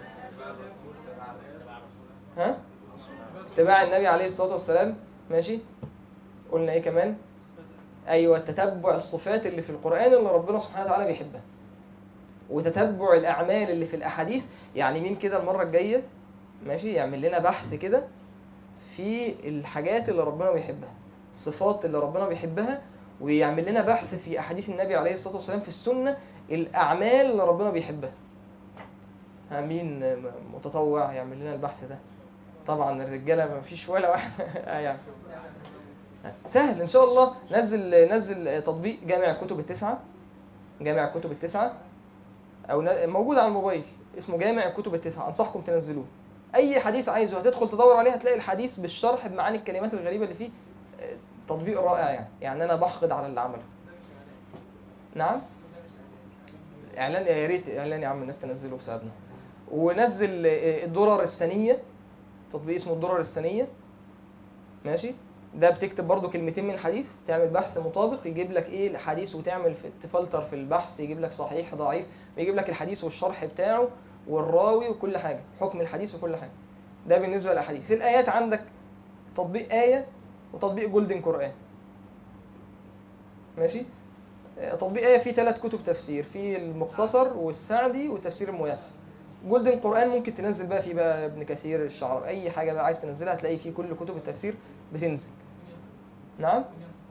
ها اتباع النبي عليه الصلاه والسلام ماشي قلنا ايه كمان ايوه تتبع الصفات اللي في القران اللي ربنا سبحانه وتعالى بيحبها وتتبع الاعمال اللي في الاحاديث يعني مين كده المره الجايه ماشي يعمل لنا بحث كده في الحاجات اللي ربنا بيحبها الصفات اللي ربنا بيحبها ويعمل لنا بحث في احاديث النبي عليه الصلاه والسلام في السنه الاعمال اللي ربنا بيحبها ها مين متطوع يعمل لنا البحث ده طبعا الرجاله ما فيش ولا واحد يعني سهل ان شاء الله نزل نزل تطبيق جامع الكتب التسعه جامع الكتب التسعه او ن- موجود على الموبايل اسمه جامع الكتب التسعه انصحكم تنزلوه اي حديث عايزه هتدخل تدور عليه هتلاقي الحديث بالشرح بمعاني الكلمات الغريبه اللي فيه آه، تطبيق رائع يعني يعني انا بحقد على اللي عمله نعم اعلان يا ريت اعلان يا عم الناس تنزله بسببنا ونزل آه، الدرر الثانيه تطبيق اسمه الدرر الثانيه ماشي ده بتكتب برضو كلمتين من الحديث تعمل بحث مطابق يجيب لك ايه الحديث وتعمل في تفلتر في البحث يجيب لك صحيح ضعيف ويجيب لك الحديث والشرح بتاعه والراوي وكل حاجه حكم الحديث وكل حاجه ده بالنسبه للاحاديث الايات عندك تطبيق ايه وتطبيق جولدن قران ماشي آه، تطبيق آية في ثلاث كتب تفسير في المختصر والسعدي والتفسير الميسر جولدن القرآن ممكن تنزل بقى فيه بقى ابن كثير الشعر أي حاجة بقى عايز تنزلها هتلاقي فيه كل كتب التفسير بتنزل نعم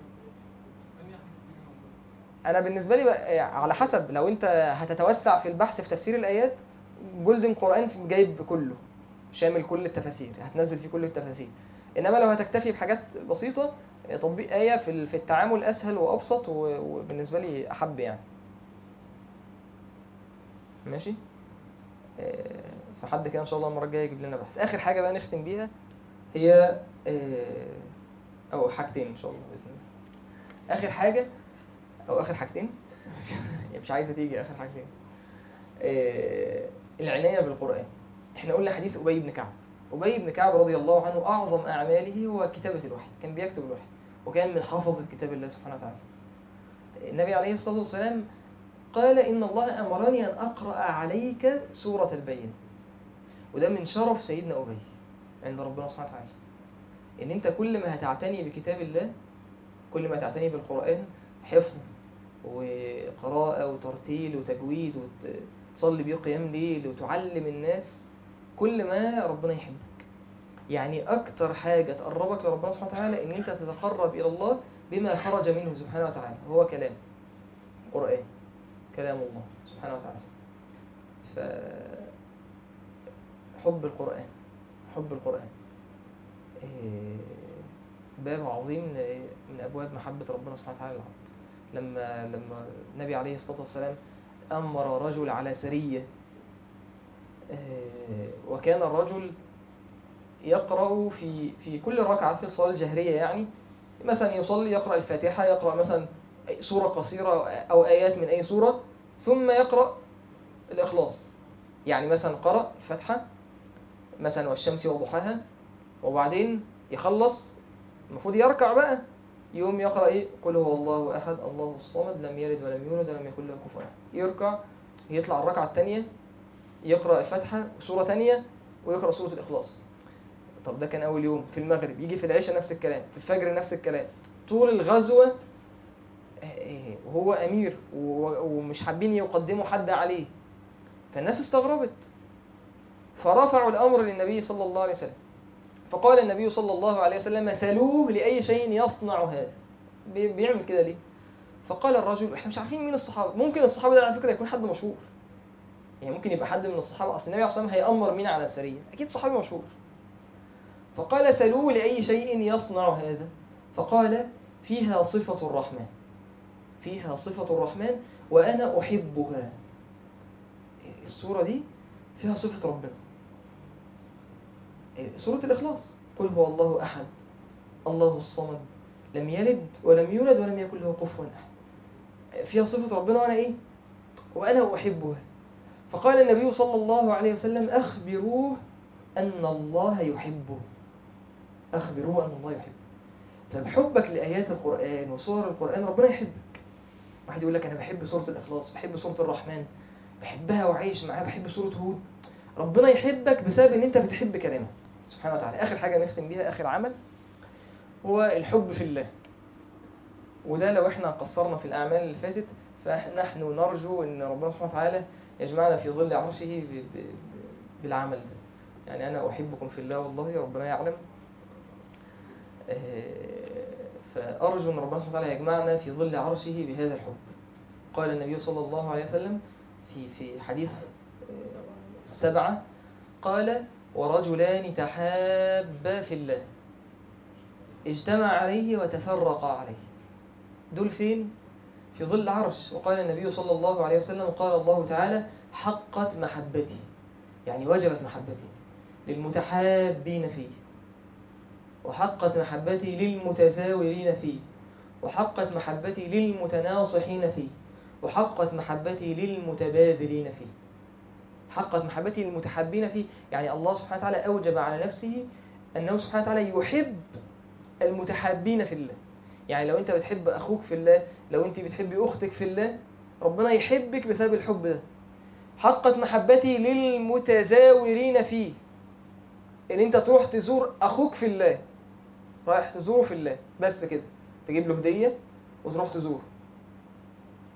انا بالنسبه لي بقى على حسب لو انت هتتوسع في البحث في تفسير الايات جولدن قران جايب كله شامل كل التفاسير هتنزل فيه كل التفاسير انما لو هتكتفي بحاجات بسيطه تطبيق ايه في ال- في التعامل اسهل وابسط و- وبالنسبه لي احب يعني ماشي آه، فحد كده ان شاء الله المره الجايه يجيب لنا بحث اخر حاجه بقى نختم بيها هي آه، او حاجتين ان شاء الله باذن الله اخر حاجه او اخر حاجتين يعني مش عايزه تيجي اخر حاجتين آه، العنايه بالقران احنا قلنا حديث ابي بن كعب ابي بن كعب رضي الله عنه اعظم اعماله هو كتابه الوحي كان بيكتب الوحي وكان من حفظه كتاب الله سبحانه وتعالى النبي عليه الصلاه والسلام قال ان الله امرني ان اقرا عليك سوره البين وده من شرف سيدنا ابي عند ربنا سبحانه وتعالى ان انت كل ما هتعتني بكتاب الله كل ما تعتني بالقرآن حفظ وقراءة وترتيل وتجويد وتصلي بيه قيام ليل وتعلم الناس كل ما ربنا يحبك يعني أكتر حاجة تقربك لربنا سبحانه وتعالى إن أنت تتقرب إلى الله بما خرج منه سبحانه وتعالى هو كلام قرآن كلام الله سبحانه وتعالى ف حب القرآن حب القرآن إيه، باب عظيم ل- من ابواب محبه ربنا سبحانه وتعالى للعبد لما لما النبي عليه الصلاه والسلام امر رجل على سريه آه، وكان الرجل يقرا في في كل ركعه في الصلاه الجهريه يعني مثلا يصلي يقرا الفاتحه يقرا مثلا سوره قصيره او ايات من اي سوره ثم يقرا الاخلاص يعني مثلا قرا الفاتحه مثلا والشمس وضحاها وبعدين يخلص المفروض يركع بقى يقوم يقرأ ايه قل هو الله احد الله الصمد لم يلد ولم يولد ولم يكن له كفوا احد يركع يطلع الركعة الثانية يقرأ الفاتحة سورة ثانية ويقرأ سورة الإخلاص طب ده كان أول يوم في المغرب يجي في العشاء نفس الكلام في الفجر نفس الكلام طول الغزوة آه، وهو أمير و- ومش حابين يقدموا حد عليه فالناس استغربت فرفعوا الأمر للنبي صلى الله عليه وسلم فقال النبي صلى الله عليه وسلم سلوه لأي شيء يصنع هذا بي- بيعمل كده ليه فقال الرجل احنا مش عارفين مين الصحابة ممكن الصحابة ده على فكرة يكون حد مشهور يعني ممكن يبقى حد من الصحابة أصل النبي عليه الصلاة والسلام هيأمر مين على السرية أكيد صحابي مشهور فقال سلوه لأي شيء يصنع هذا فقال فيها صفة الرحمن فيها صفة الرحمن وأنا أحبها السورة دي فيها صفة ربنا سورة الإخلاص قل هو الله أحد الله الصمد لم يلد ولم يولد ولم يكن له كفوا أحد فيها صفة ربنا وأنا إيه وأنا أحبها فقال النبي صلى الله عليه وسلم أخبروه أن الله يحبه أخبروه أن الله يحبه طب حبك لآيات القرآن وصور القرآن ربنا يحبك واحد يقول لك أنا بحب سورة الإخلاص بحب سورة الرحمن بحبها وعايش معاها بحب سورة هود ربنا يحبك بسبب ان انت بتحب كلامه سبحانه وتعالى اخر حاجه نختم بيها اخر عمل هو الحب في الله وده لو احنا قصرنا في الاعمال اللي فاتت فنحن نرجو ان ربنا سبحانه وتعالى يجمعنا في ظل عرشه ب- ب- بالعمل ده يعني انا احبكم في الله والله ربنا يعلم آه، فارجو ان ربنا سبحانه وتعالى يجمعنا في ظل عرشه بهذا الحب قال النبي صلى الله عليه وسلم في في حديث آه، سبعة قال ورجلان تحابا في الله اجتمع عليه وتفرقا عليه دول فين؟ في ظل عرش وقال النبي صلى الله عليه وسلم قال الله تعالى حقت محبتي يعني وجبت محبتي للمتحابين فيه وحقت محبتي للمتزاورين فيه وحقت محبتي للمتناصحين فيه وحقت محبتي للمتبادلين فيه حقت محبتي للمتحابين فيه يعني الله سبحانه وتعالى أوجب على نفسه أنه سبحانه وتعالى يحب المتحابين في الله يعني لو أنت بتحب أخوك في الله لو أنت بتحبي أختك في الله ربنا يحبك بسبب الحب ده حقت محبتي للمتزاورين فيه ان انت تروح تزور اخوك في الله رايح تزوره في الله بس كده تجيب له هديه وتروح تزوره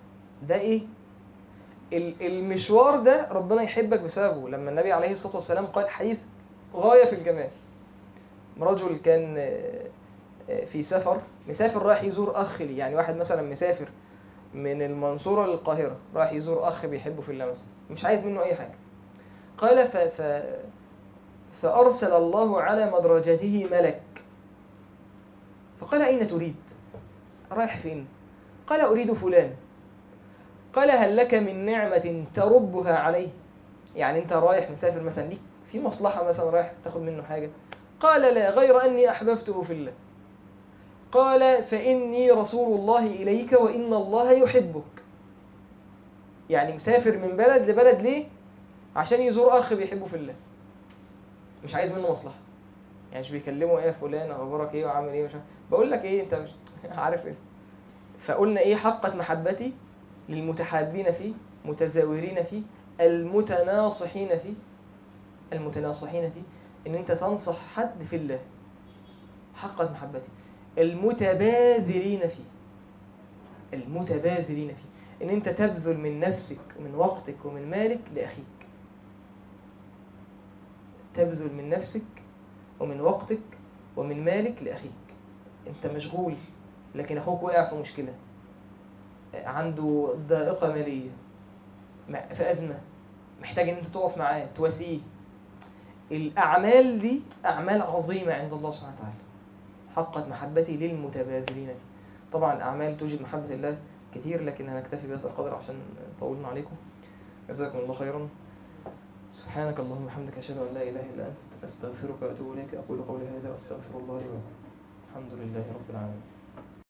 ده ايه ال- المشوار ده ربنا يحبك بسببه لما النبي عليه الصلاة والسلام قال حديث غاية في الجمال رجل كان آه، آه، في سفر مسافر رايح يزور أخ لي يعني واحد مثلا مسافر من المنصورة للقاهرة رايح يزور أخ بيحبه في الله مثلا مش عايز منه أي حاجة قال ف... ف... فأرسل الله على مدرجته ملك فقال أين تريد رايح فين قال أريد فلان قال هل لك من نعمة تربها عليه يعني أنت رايح مسافر مثلا ليك في مصلحة مثلا رايح تاخد منه حاجة قال لا غير أني أحببته في الله قال فإني رسول الله إليك وإن الله يحبك يعني مسافر من بلد لبلد ليه عشان يزور أخ بيحبه في الله مش عايز منه مصلحة يعني مش بيكلمه ايه يا فلان اخبارك ايه وعامل ايه مش عارف. بقول لك ايه انت مش عارف ايه فقلنا ايه حقت محبتي للمتحابين فيه متزاورين فيه المتناصحين فيه المتناصحين فيه ان انت تنصح حد في الله حقت محبتي المتبادلين فيه المتبادلين فيه ان انت تبذل من نفسك ومن وقتك ومن مالك لاخيك تبذل من نفسك ومن وقتك ومن مالك لأخيك أنت مشغول لكن أخوك وقع في مشكلة عنده ضائقة مالية مع- في أزمة محتاج أن أنت تقف معاه تواسيه الأعمال دي أعمال عظيمة عند الله سبحانه وتعالى حقت محبتي للمتبادلين فيه. طبعا أعمال توجد محبة الله كتير لكن هنكتفي بهذا القدر عشان طولنا عليكم جزاكم الله خيرا سبحانك اللهم وبحمدك أشهد أن لا إله إلا أنت أستغفرك وأتوب إليك أقول قولي هذا وأستغفر الله لي ولكم الحمد لله رب العالمين